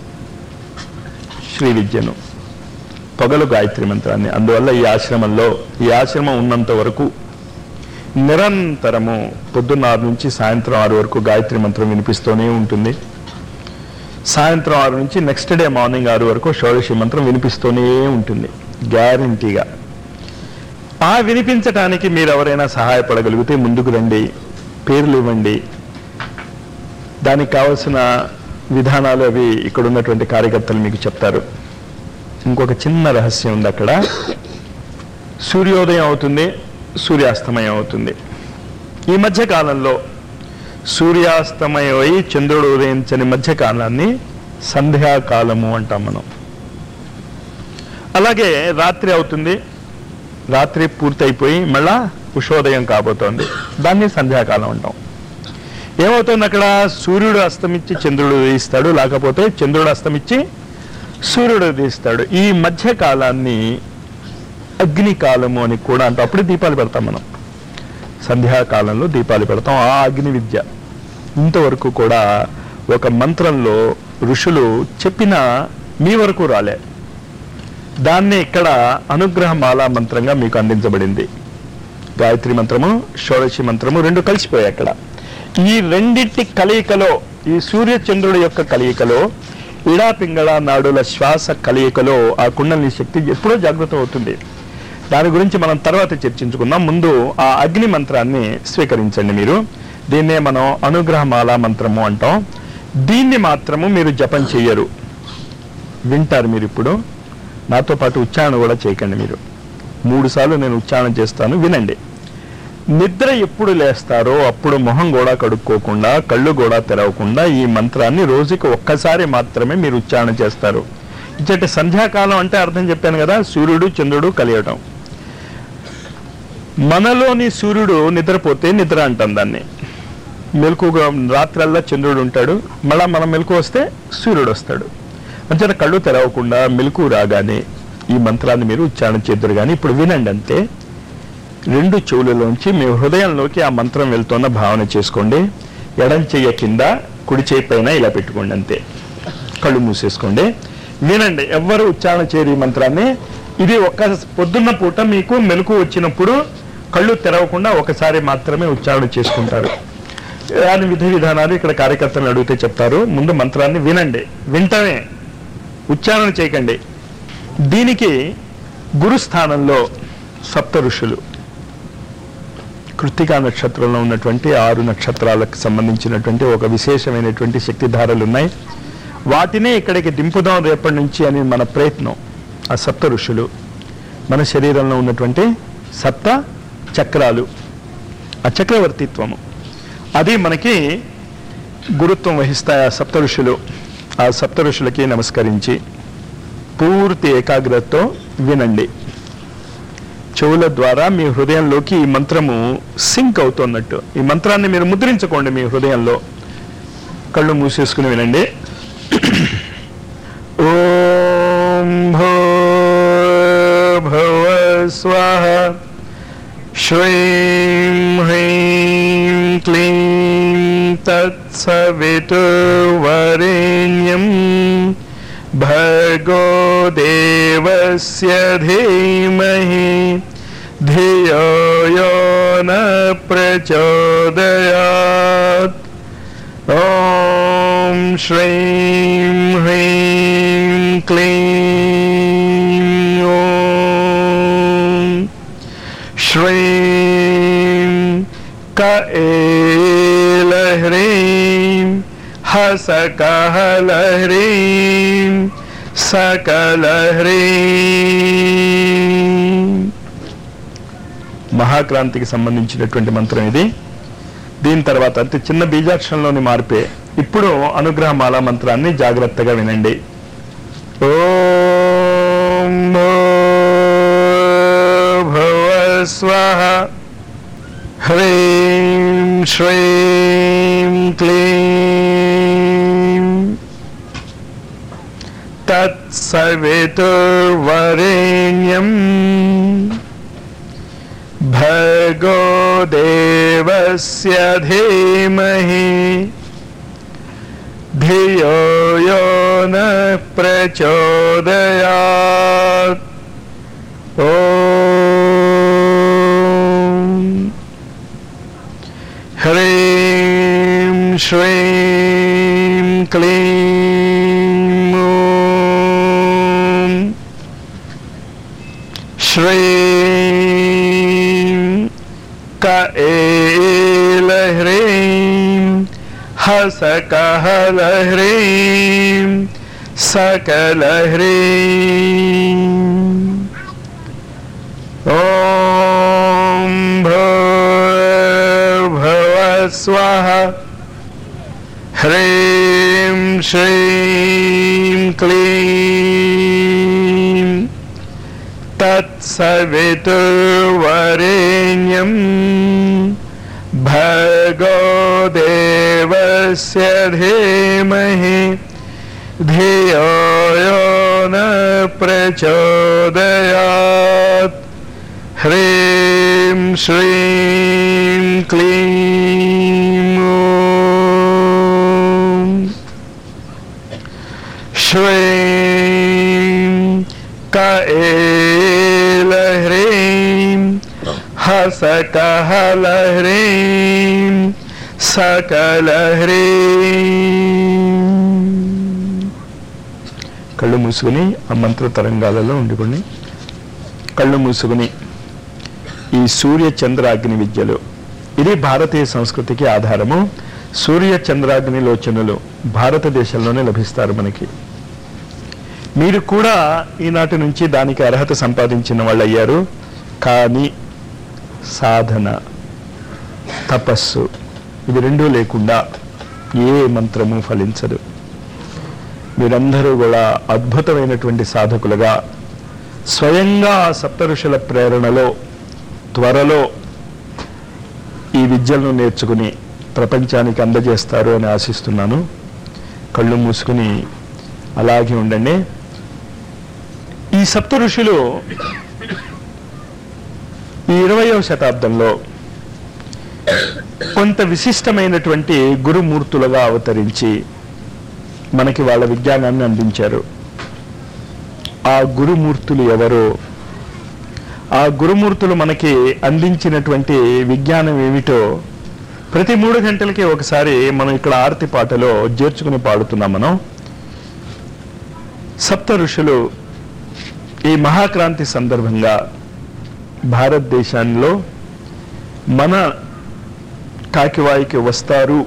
శ్రీ విద్యను పగలు గాయత్రి మంత్రాన్ని అందువల్ల ఈ ఆశ్రమంలో ఈ ఆశ్రమం ఉన్నంత వరకు నిరంతరము పొద్దున్న ఆరు నుంచి సాయంత్రం ఆరు వరకు గాయత్రి మంత్రం వినిపిస్తూనే ఉంటుంది సాయంత్రం ఆరు నుంచి నెక్స్ట్ డే మార్నింగ్ ఆరు వరకు షోడశి మంత్రం వినిపిస్తూనే ఉంటుంది గ్యారంటీగా ఆ వినిపించటానికి మీరు ఎవరైనా సహాయపడగలిగితే ముందుకు రండి పేర్లు ఇవ్వండి దానికి కావలసిన విధానాలు అవి ఇక్కడ ఉన్నటువంటి కార్యకర్తలు మీకు చెప్తారు ఇంకొక చిన్న రహస్యం ఉంది అక్కడ సూర్యోదయం అవుతుంది సూర్యాస్తమయం అవుతుంది ఈ మధ్య కాలంలో సూర్యాస్తమయం అయి చంద్రుడు ఉదయించని మధ్య కాలాన్ని సంధ్యాకాలము అంటాం మనం అలాగే రాత్రి అవుతుంది రాత్రి పూర్తయిపోయి మళ్ళా ఉషోదయం కాబోతోంది దాన్ని సంధ్యాకాలం అంటాం ఏమవుతుంది అక్కడ సూర్యుడు అస్తమించి చంద్రుడు ఉదయిస్తాడు లేకపోతే చంద్రుడు అస్తమించి సూర్యుడు ఉదయిస్తాడు ఈ మధ్య కాలాన్ని అగ్నికాలము అని కూడా అంటాం అప్పుడు దీపాలు పెడతాం మనం సంధ్యాకాలంలో దీపాలు పెడతాం ఆ అగ్ని విద్య ఇంతవరకు కూడా ఒక మంత్రంలో ఋషులు చెప్పిన మీ వరకు రాలే దాన్ని ఇక్కడ అనుగ్రహమాల మంత్రంగా మీకు అందించబడింది గాయత్రి మంత్రము షోడశి మంత్రము రెండు కలిసిపోయాయి అక్కడ ఈ రెండింటి కలయికలో ఈ సూర్య చంద్రుడి యొక్క కలయికలో ఇడా పింగళ నాడుల శ్వాస కలయికలో ఆ కుండలిని శక్తి ఎప్పుడో జాగృతం అవుతుంది దాని గురించి మనం తర్వాత చర్చించుకుందాం ముందు ఆ అగ్ని మంత్రాన్ని స్వీకరించండి మీరు దీన్నే మనం అనుగ్రహమాల మంత్రము అంటాం దీన్ని మాత్రము మీరు జపం చెయ్యరు వింటారు మీరు ఇప్పుడు నాతో పాటు ఉచ్చారణ కూడా చేయకండి మీరు మూడు సార్లు నేను ఉచ్చారణ చేస్తాను వినండి నిద్ర ఎప్పుడు లేస్తారో అప్పుడు మొహం కూడా కడుక్కోకుండా కళ్ళు కూడా తెరవకుండా ఈ మంత్రాన్ని రోజుకి ఒక్కసారి మాత్రమే మీరు ఉచ్చారణ చేస్తారు అంటే సంధ్యాకాలం అంటే అర్థం చెప్పాను కదా సూర్యుడు చంద్రుడు కలియటం మనలోని సూర్యుడు నిద్రపోతే నిద్ర అంటాం దాన్ని మెలకుగా రాత్రల్లా చంద్రుడు ఉంటాడు మళ్ళా మనం మెలకు వస్తే సూర్యుడు వస్తాడు అంచేత కళ్ళు తెరవకుండా మెలకు రాగానే ఈ మంత్రాన్ని మీరు ఉచ్చారణ చేద్దరు కానీ ఇప్పుడు వినండి అంతే రెండు చెవులలోంచి మీ హృదయంలోకి ఆ మంత్రం వెళ్తున్న భావన చేసుకోండి ఎడం చెయ్య కింద కుడి చేయి పైన ఇలా పెట్టుకోండి అంతే కళ్ళు మూసేసుకోండి వినండి ఎవ్వరు ఉచ్చారణ చేయరు ఈ మంత్రాన్ని ఇది ఒక్క పొద్దున్న పూట మీకు మెలకు వచ్చినప్పుడు కళ్ళు తెరవకుండా ఒకసారి మాత్రమే ఉచ్చారణ చేసుకుంటారు దాని విధి విధానాలు ఇక్కడ కార్యకర్తలను అడిగితే చెప్తారు ముందు మంత్రాన్ని వినండి వింటమే ఉచ్చారణ చేయకండి దీనికి గురుస్థానంలో సప్త ఋషులు కృత్తికా నక్షత్రంలో ఉన్నటువంటి ఆరు నక్షత్రాలకు సంబంధించినటువంటి ఒక విశేషమైనటువంటి శక్తిధారలు ఉన్నాయి వాటినే ఇక్కడికి దింపుదాం రేపటి నుంచి అని మన ప్రయత్నం ఆ సప్త ఋషులు మన శరీరంలో ఉన్నటువంటి సప్త చక్రాలు ఆ చక్రవర్తిత్వము అది మనకి గురుత్వం వహిస్తాయి ఆ సప్త ఋషులు ఆ సప్త ఋషులకి నమస్కరించి పూర్తి ఏకాగ్రతతో వినండి చెవుల ద్వారా మీ హృదయంలోకి ఈ మంత్రము సింక్ అవుతున్నట్టు ఈ మంత్రాన్ని మీరు ముద్రించుకోండి మీ హృదయంలో కళ్ళు మూసేసుకుని వినండి ఓం భో భవ స్వాహ శ్రీం హ్రీం క్లీం తత్సవితుర్వరేణ్యం భర్గో దేవస్య ధీమహి ధియో యో న ప్రచోదయాత్ ఓం శ్రీం హ్రీం క్లీం ఓం श्रीं क एलह्रीं हसकहलह्रीं सकलह्रीं మహాక్రాంతికి సంబంధించినటువంటి మంత్రం ఇది దీని తర్వాత అంతే చిన్న బీజాక్షరంలోని మార్పే ఇప్పుడు అనుగ్రహమాల మంత్రాన్ని జాగ్రత్తగా వినండి ఓం భవ స్వహ హ్రీం శ్రీం క్లీం తత్సవితుర్వరేణ్యం భర్గో దేవస్య ధీమహి ధియో యో న ప్రచోదయాత్ ఓం హ్రీం శ్రీం క్లీం ఓం శ్రీం క ఏలహ్రీం హసకహలహ్రీం सकलह्रीं ॐ भूर्भुव स्वः ह्रीं श्रीं क्लीं तत्सवितुर्वरेण्यं भर्गो देवस्य धीमहि धियो यो न प्रचोदयात् ह्रीं श्रीं क्लीं ॐ श्रीं क एलह्रीं हसकहलह्रीं सकलह्रीं కళ్ళు మూసుకుని ఆ మంత్ర తరంగాలలో ఉండుకుని కళ్ళు మూసుకుని ఈ సూర్య చంద్రాగ్ని విద్యలు ఇది భారతీయ సంస్కృతికి ఆధారము సూర్య చంద్రాగ్ని లోచనలు భారతదేశంలోనే లభిస్తారు మనకి మీరు కూడా ఈనాటి నుంచి దానికి అర్హత సంపాదించిన వాళ్ళు అయ్యారు కానీ సాధన తపస్సు ఇవి రెండూ లేకుండా ఏ మంత్రము ఫలించదు మీరందరూ కూడా అద్భుతమైనటువంటి సాధకులుగా స్వయంగా ఆ సప్త ఋషుల ప్రేరణలో త్వరలో ఈ విద్యలను నేర్చుకుని ప్రపంచానికి అందజేస్తారు అని ఆశిస్తున్నాను కళ్ళు మూసుకుని అలాగే ఉండండి ఈ సప్త ఋషులు ఈ ఇరవయవ శతాబ్దంలో కొంత విశిష్టమైనటువంటి గురుమూర్తులుగా అవతరించి మనకి వాళ్ళ విజ్ఞానాన్ని అందించారు ఆ గురుమూర్తులు ఎవరో ఆ గురుమూర్తులు మనకి అందించినటువంటి విజ్ఞానం ఏమిటో ప్రతి మూడు గంటలకి ఒకసారి మనం ఇక్కడ ఆరతి పాటలో చేర్చుకుని పాడుతున్నాం మనం సప్త ఋషులు ఈ మహాక్రాంతి సందర్భంగా భారతదేశంలో మన కాకివాయికి వస్తారు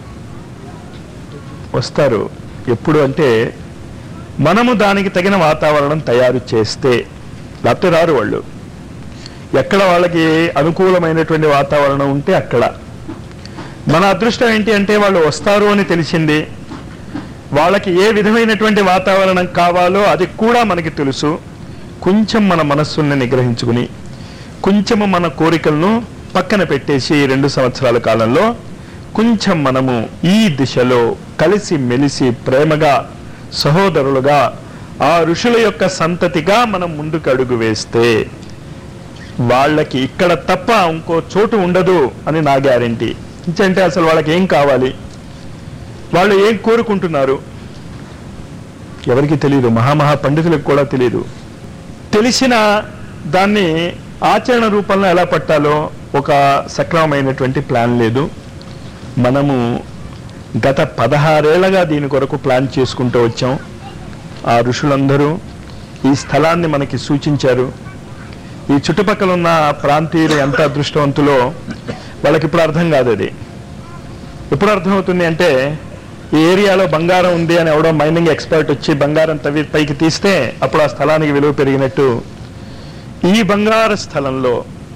వస్తారు ఎప్పుడు అంటే మనము దానికి తగిన వాతావరణం తయారు చేస్తే లేకపోతే రారు వాళ్ళు ఎక్కడ వాళ్ళకి అనుకూలమైనటువంటి వాతావరణం ఉంటే అక్కడ మన అదృష్టం ఏంటి అంటే వాళ్ళు వస్తారు అని తెలిసింది వాళ్ళకి ఏ విధమైనటువంటి వాతావరణం కావాలో అది కూడా మనకి తెలుసు కొంచెం మన మనస్సుని నిగ్రహించుకుని కొంచెము మన కోరికలను పక్కన పెట్టేసి ఈ రెండు సంవత్సరాల కాలంలో కొంచెం మనము ఈ దిశలో కలిసి మెలిసి ప్రేమగా సహోదరులుగా ఆ ఋషుల యొక్క సంతతిగా మనం ముందుకు అడుగు వేస్తే వాళ్ళకి ఇక్కడ తప్ప ఇంకో చోటు ఉండదు అని నా గ్యారంటీ అంటే అసలు వాళ్ళకి ఏం కావాలి వాళ్ళు ఏం కోరుకుంటున్నారు ఎవరికి తెలియదు మహామహా పండితులకు కూడా తెలియదు తెలిసిన దాన్ని ఆచరణ రూపంలో ఎలా పట్టాలో ఒక సక్రమమైనటువంటి ప్లాన్ లేదు మనము గత పదహారేళ్లగా దీని కొరకు ప్లాన్ చేసుకుంటూ వచ్చాం ఆ ఋషులందరూ ఈ స్థలాన్ని మనకి సూచించారు ఈ చుట్టుపక్కల ఉన్న ప్రాంతీయులు ఎంత అదృష్టవంతులో వాళ్ళకి ఇప్పుడు అర్థం కాదు అది ఎప్పుడు అర్థమవుతుంది అంటే ఈ ఏరియాలో బంగారం ఉంది అని ఎవడో మైనింగ్ ఎక్స్పర్ట్ వచ్చి బంగారం తవ్వి పైకి తీస్తే అప్పుడు ఆ స్థలానికి విలువ పెరిగినట్టు ఈ బంగారు స్థలంలో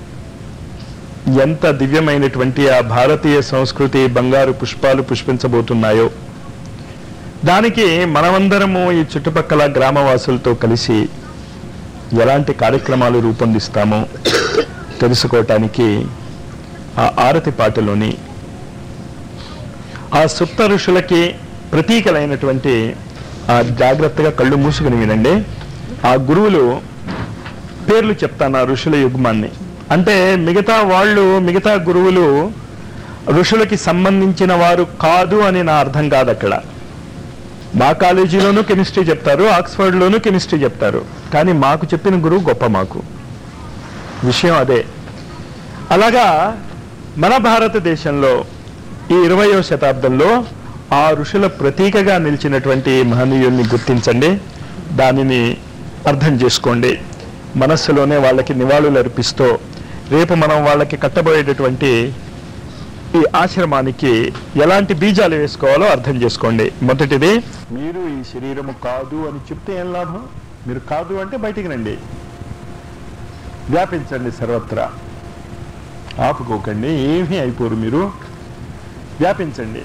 ఎంత దివ్యమైనటువంటి ఆ భారతీయ సంస్కృతి బంగారు పుష్పాలు పుష్పించబోతున్నాయో దానికి మనమందరము ఈ చుట్టుపక్కల గ్రామవాసులతో కలిసి ఎలాంటి కార్యక్రమాలు రూపొందిస్తామో తెలుసుకోవటానికి ఆ ఆరతి పాటలోని ఆ సుప్త ఋషులకి ప్రతీకలైనటువంటి ఆ జాగ్రత్తగా కళ్ళు మూసుకుని వినండి ఆ గురువులు పేర్లు చెప్తాను ఆ ఋషుల యుగ్మాన్ని అంటే మిగతా వాళ్ళు మిగతా గురువులు ఋషులకి సంబంధించిన వారు కాదు అని నా అర్థం కాదు అక్కడ మా కాలేజీలోనూ కెమిస్ట్రీ చెప్తారు ఆక్స్ఫర్డ్లోనూ కెమిస్ట్రీ చెప్తారు కానీ మాకు చెప్పిన గురువు గొప్ప మాకు విషయం అదే అలాగా మన భారతదేశంలో ఈ ఇరవయో శతాబ్దంలో ఆ ఋషుల ప్రతీకగా నిలిచినటువంటి మహనీయుల్ని గుర్తించండి దానిని అర్థం చేసుకోండి మనస్సులోనే వాళ్ళకి నివాళులు అర్పిస్తూ రేపు మనం వాళ్ళకి కట్టబోయేటటువంటి ఈ ఆశ్రమానికి ఎలాంటి బీజాలు వేసుకోవాలో అర్థం చేసుకోండి మొదటిది మీరు ఈ శరీరము కాదు అని చెప్తే ఏం లాభం మీరు కాదు అంటే బయటికి రండి వ్యాపించండి సర్వత్రా ఆపుకోకండి ఏమీ అయిపోరు మీరు వ్యాపించండి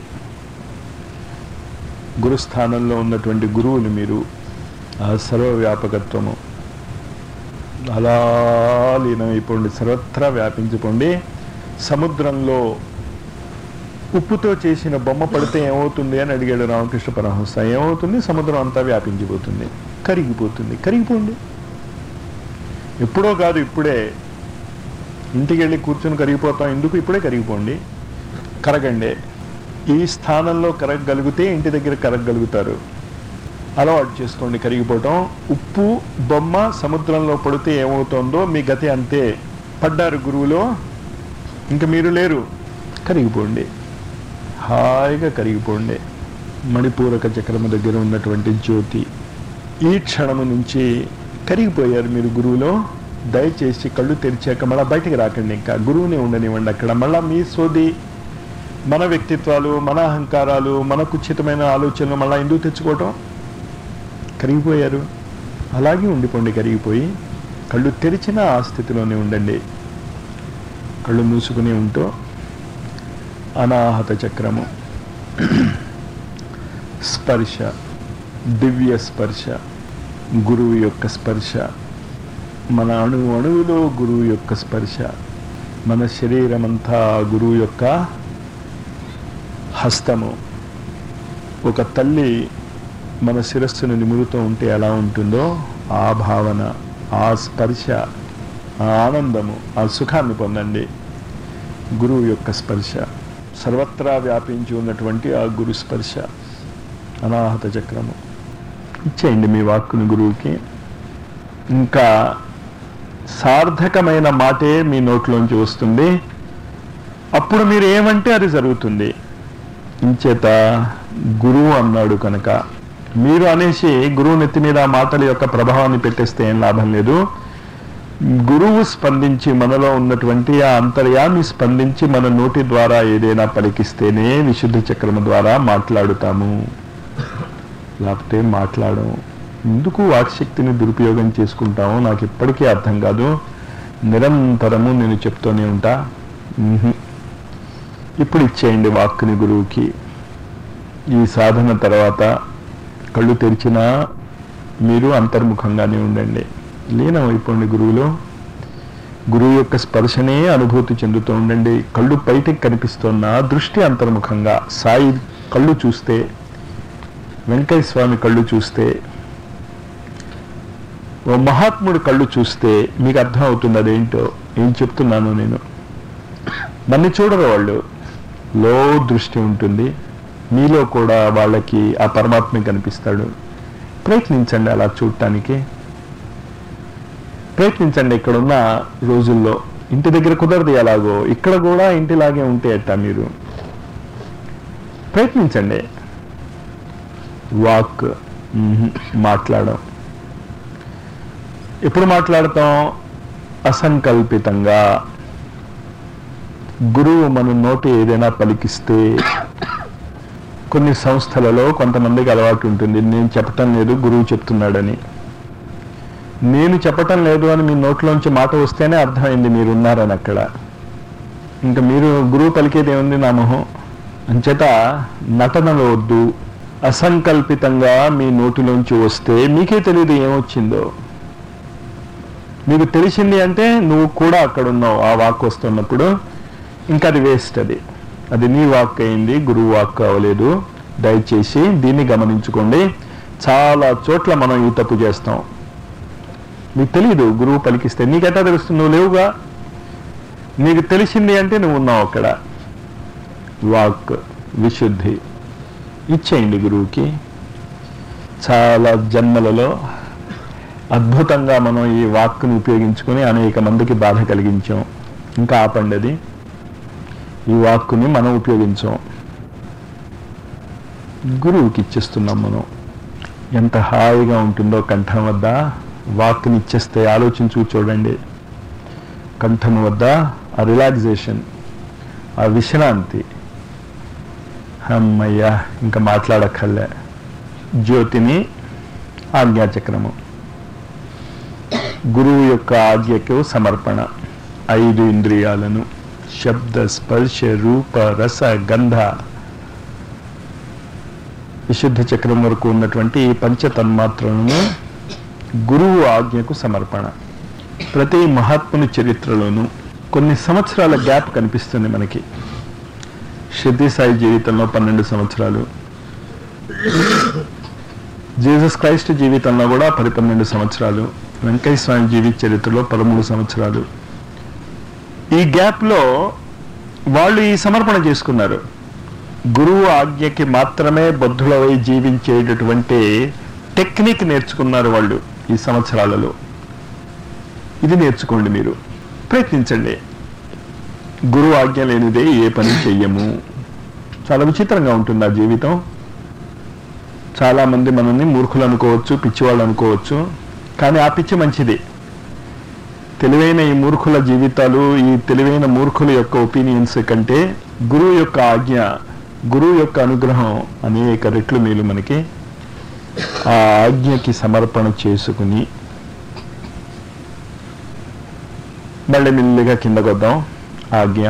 గురుస్థానంలో ఉన్నటువంటి గురువులు మీరు ఆ సర్వవ్యాపకత్వము అలా లీనమైపోండి సర్వత్రా వ్యాపించిపోండి సముద్రంలో ఉప్పుతో చేసిన బొమ్మ పడితే ఏమవుతుంది అని అడిగాడు రామకృష్ణ పరమహంస ఏమవుతుంది సముద్రం అంతా వ్యాపించిపోతుంది కరిగిపోతుంది కరిగిపోండి ఎప్పుడో కాదు ఇప్పుడే ఇంటికి వెళ్ళి కూర్చొని కరిగిపోతాం ఎందుకు ఇప్పుడే కరిగిపోండి కరగండి ఈ స్థానంలో కరగగలిగితే ఇంటి దగ్గర కరగగలుగుతారు అలవాటు చేసుకోండి కరిగిపోవటం ఉప్పు బొమ్మ సముద్రంలో పడితే ఏమవుతుందో మీ గతి అంతే పడ్డారు గురువులో ఇంక మీరు లేరు కరిగిపోండి హాయిగా కరిగిపోండి మణిపూరక చక్రము దగ్గర ఉన్నటువంటి జ్యోతి ఈ క్షణము నుంచి కరిగిపోయారు మీరు గురువులో దయచేసి కళ్ళు తెరిచాక మళ్ళీ బయటికి రాకండి ఇంకా గురువునే ఉండనివ్వండి అక్కడ మళ్ళీ మీ సోది మన వ్యక్తిత్వాలు మన అహంకారాలు మన కుచితమైన ఆలోచనలు మళ్ళీ ఎందుకు తెచ్చుకోవటం కరిగిపోయారు అలాగే ఉండిపోండి కరిగిపోయి కళ్ళు తెరిచిన ఆ స్థితిలోనే ఉండండి కళ్ళు మూసుకుని ఉంటూ అనాహత చక్రము స్పర్శ దివ్య స్పర్శ గురువు యొక్క స్పర్శ మన అణు అణువులో గురువు యొక్క స్పర్శ మన శరీరం అంతా గురువు యొక్క హస్తము ఒక తల్లి మన శిరస్సును నిమురుతూ ఉంటే ఎలా ఉంటుందో ఆ భావన ఆ స్పర్శ ఆ ఆనందము ఆ సుఖాన్ని పొందండి గురువు యొక్క స్పర్శ సర్వత్రా వ్యాపించి ఉన్నటువంటి ఆ గురు స్పర్శ అనాహత చక్రము ఇచ్చేయండి మీ వాక్కుని గురువుకి ఇంకా సార్థకమైన మాటే మీ నోట్లోంచి వస్తుంది అప్పుడు మీరు ఏమంటే అది జరుగుతుంది ఇంచేత గురువు అన్నాడు కనుక మీరు అనేసి గురువు నెత్తి మీద ఆ మాటల యొక్క ప్రభావాన్ని పెట్టేస్తే ఏం లాభం లేదు గురువు స్పందించి మనలో ఉన్నటువంటి ఆ అంతర్యాన్ని స్పందించి మన నోటి ద్వారా ఏదైనా పలికిస్తేనే విశుద్ధ చక్రము ద్వారా మాట్లాడుతాము లేకపోతే మాట్లాడము ఎందుకు వాక్శక్తిని దురుపయోగం చేసుకుంటామో నాకు ఇప్పటికీ అర్థం కాదు నిరంతరము నేను చెప్తూనే ఉంటా మ్హూ. ఇప్పుడు ఇచ్చేయండి వాక్కుని గురువుకి ఈ సాధన తర్వాత కళ్ళు తెరిచినా మీరు అంతర్ముఖంగానే ఉండండి లీనమైపోండి గురువులో గురువు యొక్క స్పర్శనే అనుభూతి చెందుతూ ఉండండి కళ్ళు బయటికి కనిపిస్తున్న దృష్టి అంతర్ముఖంగా సాయి కళ్ళు చూస్తే వెంకయ్య స్వామి కళ్ళు చూస్తే ఓ మహాత్ముడి కళ్ళు చూస్తే మీకు అర్థం అవుతుంది అదేంటో ఏం చెప్తున్నాను నేను నన్ను చూడరు వాళ్ళు లో దృష్టి ఉంటుంది మీలో కూడా వాళ్ళకి ఆ పరమాత్మ కనిపిస్తాడు ప్రయత్నించండి అలా చూడటానికి ప్రయత్నించండి ఇక్కడున్న రోజుల్లో ఇంటి దగ్గర కుదరదు ఎలాగో ఇక్కడ కూడా ఇంటిలాగే ఉంటే అట్ట మీరు ప్రయత్నించండి వాక్ మ్హూ, మాట్లాడడం ఎప్పుడు మాట్లాడతాం అసంకల్పితంగా గురువు మన నోటి ఏదైనా పలికిస్తే కొన్ని సంస్థలలో కొంతమందికి అలవాటు ఉంటుంది నేను చెప్పటం లేదు గురువు చెప్తున్నాడని నేను చెప్పటం లేదు అని మీ నోట్లోంచి మాట వస్తేనే అర్థమైంది మీరు ఉన్నారని అక్కడ ఇంకా మీరు గురువు పలికేది ఏముంది నా మొహం అంచేత నటనలో వద్దు అసంకల్పితంగా మీ నోటిలోంచి వస్తే మీకే తెలియదు ఏమొచ్చిందో మీకు తెలిసింది అంటే నువ్వు కూడా అక్కడ ఉన్నావు ఆ వాక్ వస్తున్నప్పుడు ఇంకా అది వేస్ట్ అది అది నీ వాక్ అయింది గురువు వాక్ అవ్వలేదు దయచేసి దీన్ని గమనించుకోండి చాలా చోట్ల మనం ఈ తప్పు చేస్తాం నీకు తెలియదు గురువు పలికిస్తే నీకెట్టా తెలుస్తుంది నువ్వు లేవుగా నీకు తెలిసింది అంటే నువ్వు ఉన్నావు అక్కడ వాక్ విశుద్ధి ఇచ్చేయండి గురువుకి చాలా జన్మలలో అద్భుతంగా మనం ఈ వాక్కుని ఉపయోగించుకొని అనేక మందికి బాధ కలిగించాం ఇంకా ఆపండి అది ఈ వాక్కుని మనం ఉపయోగించాం గురువుకి ఇచ్చేస్తున్నాం మనం ఎంత హాయిగా ఉంటుందో కంఠం వద్ద వాక్కుని ఇచ్చేస్తే ఆలోచించు చూడండి కంఠం వద్ద ఆ రిలాక్సేషన్ ఆ విశ్రాంతి అమ్మయ్యా ఇంకా మాట్లాడక్కర్లే జ్యోతిని ఆజ్ఞాచక్రము గురువు యొక్క ఆజ్ఞకు సమర్పణ ఐదు ఇంద్రియాలను శబ్ద స్పర్శ రూప రస గంధ విశుద్ధ చక్రం వరకు ఉన్నటువంటి ఈ పంచ తన్మాత్రలను గురువు ఆజ్ఞకు సమర్పణ ప్రతి మహాత్ముని చరిత్రలోనూ కొన్ని సంవత్సరాల గ్యాప్ కనిపిస్తుంది మనకి షిర్ది సాయి జీవితంలో పన్నెండు సంవత్సరాలు జీసస్ క్రైస్ట్ జీవితంలో కూడా పది పన్నెండు సంవత్సరాలు వెంకయ్య స్వామి జీవిత చరిత్రలో పదమూడు సంవత్సరాలు ఈ గ్యాప్లో వాళ్ళు ఈ సమర్పణ చేసుకున్నారు గురువు ఆజ్ఞకి మాత్రమే బద్ధులవై జీవించేటటువంటి టెక్నిక్ నేర్చుకున్నారు వాళ్ళు ఈ సంవత్సరాలలో ఇది నేర్చుకోండి మీరు ప్రయత్నించండి గురువు ఆజ్ఞ లేనిదే ఏ పని చెయ్యము చాలా విచిత్రంగా ఉంటుంది ఆ జీవితం చాలా మంది మనల్ని మూర్ఖులు అనుకోవచ్చు పిచ్చివాళ్ళు అనుకోవచ్చు కానీ ఆ పిచ్చి మంచిది తెలివైన ఈ మూర్ఖుల జీవితాలు ఈ తెలివైన మూర్ఖుల యొక్క ఒపీనియన్స్ కంటే గురువు యొక్క ఆజ్ఞ గురువు యొక్క అనుగ్రహం అనేక రెట్లు మేలు మనకి ఆ ఆజ్ఞకి సమర్పణ చేసుకుని మళ్ళీ మెల్లిగా కిందకు వద్దాం ఆజ్ఞ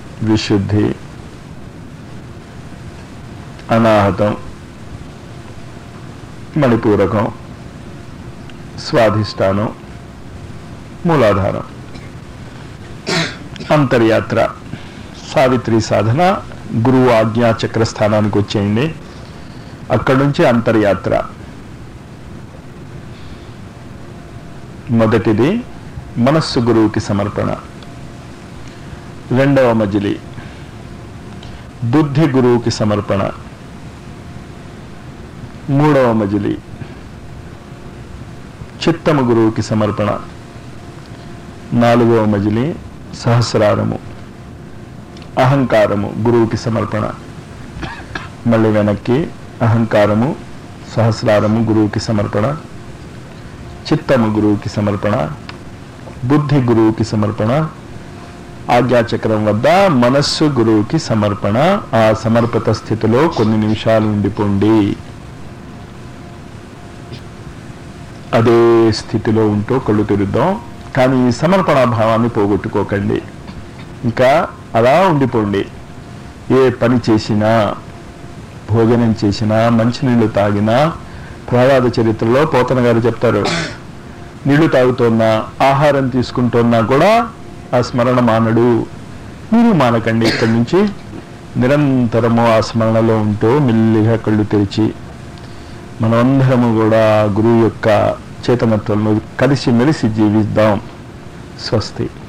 విశుద్ధి అనాహతం మణిపూరకం స్వాధిష్టానం మూలాధారం అంతర్యాత్ర సావిత్రి సాధన గురువు ఆజ్ఞా చక్ర స్థానానికి వచ్చేయండి అక్కడి నుంచి అంతర్యాత్ర మొదటిది మనస్సు గురువుకి సమర్పణ రెండవ మజిలి బుద్ధి గురువుకి సమర్పణ మూడవ మజిలి చిత్తము గురువుకి సమర్పణ నాలుగవ మజిలి సహస్రారము అహంకారము గురువుకి సమర్పణ మళ్ళీ వెనక్కి అహంకారము సహస్రారము గురువుకి సమర్పణ చిత్తము గురువుకి సమర్పణ బుద్ధి గురువుకి సమర్పణ ఆజ్ఞాచక్రం వద్ద మనస్సు గురువుకి సమర్పణ ఆ సమర్పిత స్థితిలో కొన్ని నిమిషాలు ఉండిపోండి అదే స్థితిలో ఉంటూ కళ్ళు తెరుద్దాం కానీ ఈ సమర్పణ భావాన్ని పోగొట్టుకోకండి ఇంకా అలా ఉండిపోండి ఏ పని చేసినా భోజనం చేసినా మంచినీళ్ళు తాగినా ప్రహ్లాద చరిత్రలో పోతన గారు చెప్తారు నీళ్లు తాగుతున్నా ఆహారం తీసుకుంటున్నా కూడా ఆ స్మరణ మానడు మీరు మానకండి ఇక్కడి నుంచి నిరంతరము ఆ స్మరణలో ఉంటూ మెల్లిగా కళ్ళు తెరిచి మనమందరము కూడా గురువు యొక్క చేతనత్వంలో కలిసి మెలిసి జీవిద్దాం స్వస్తి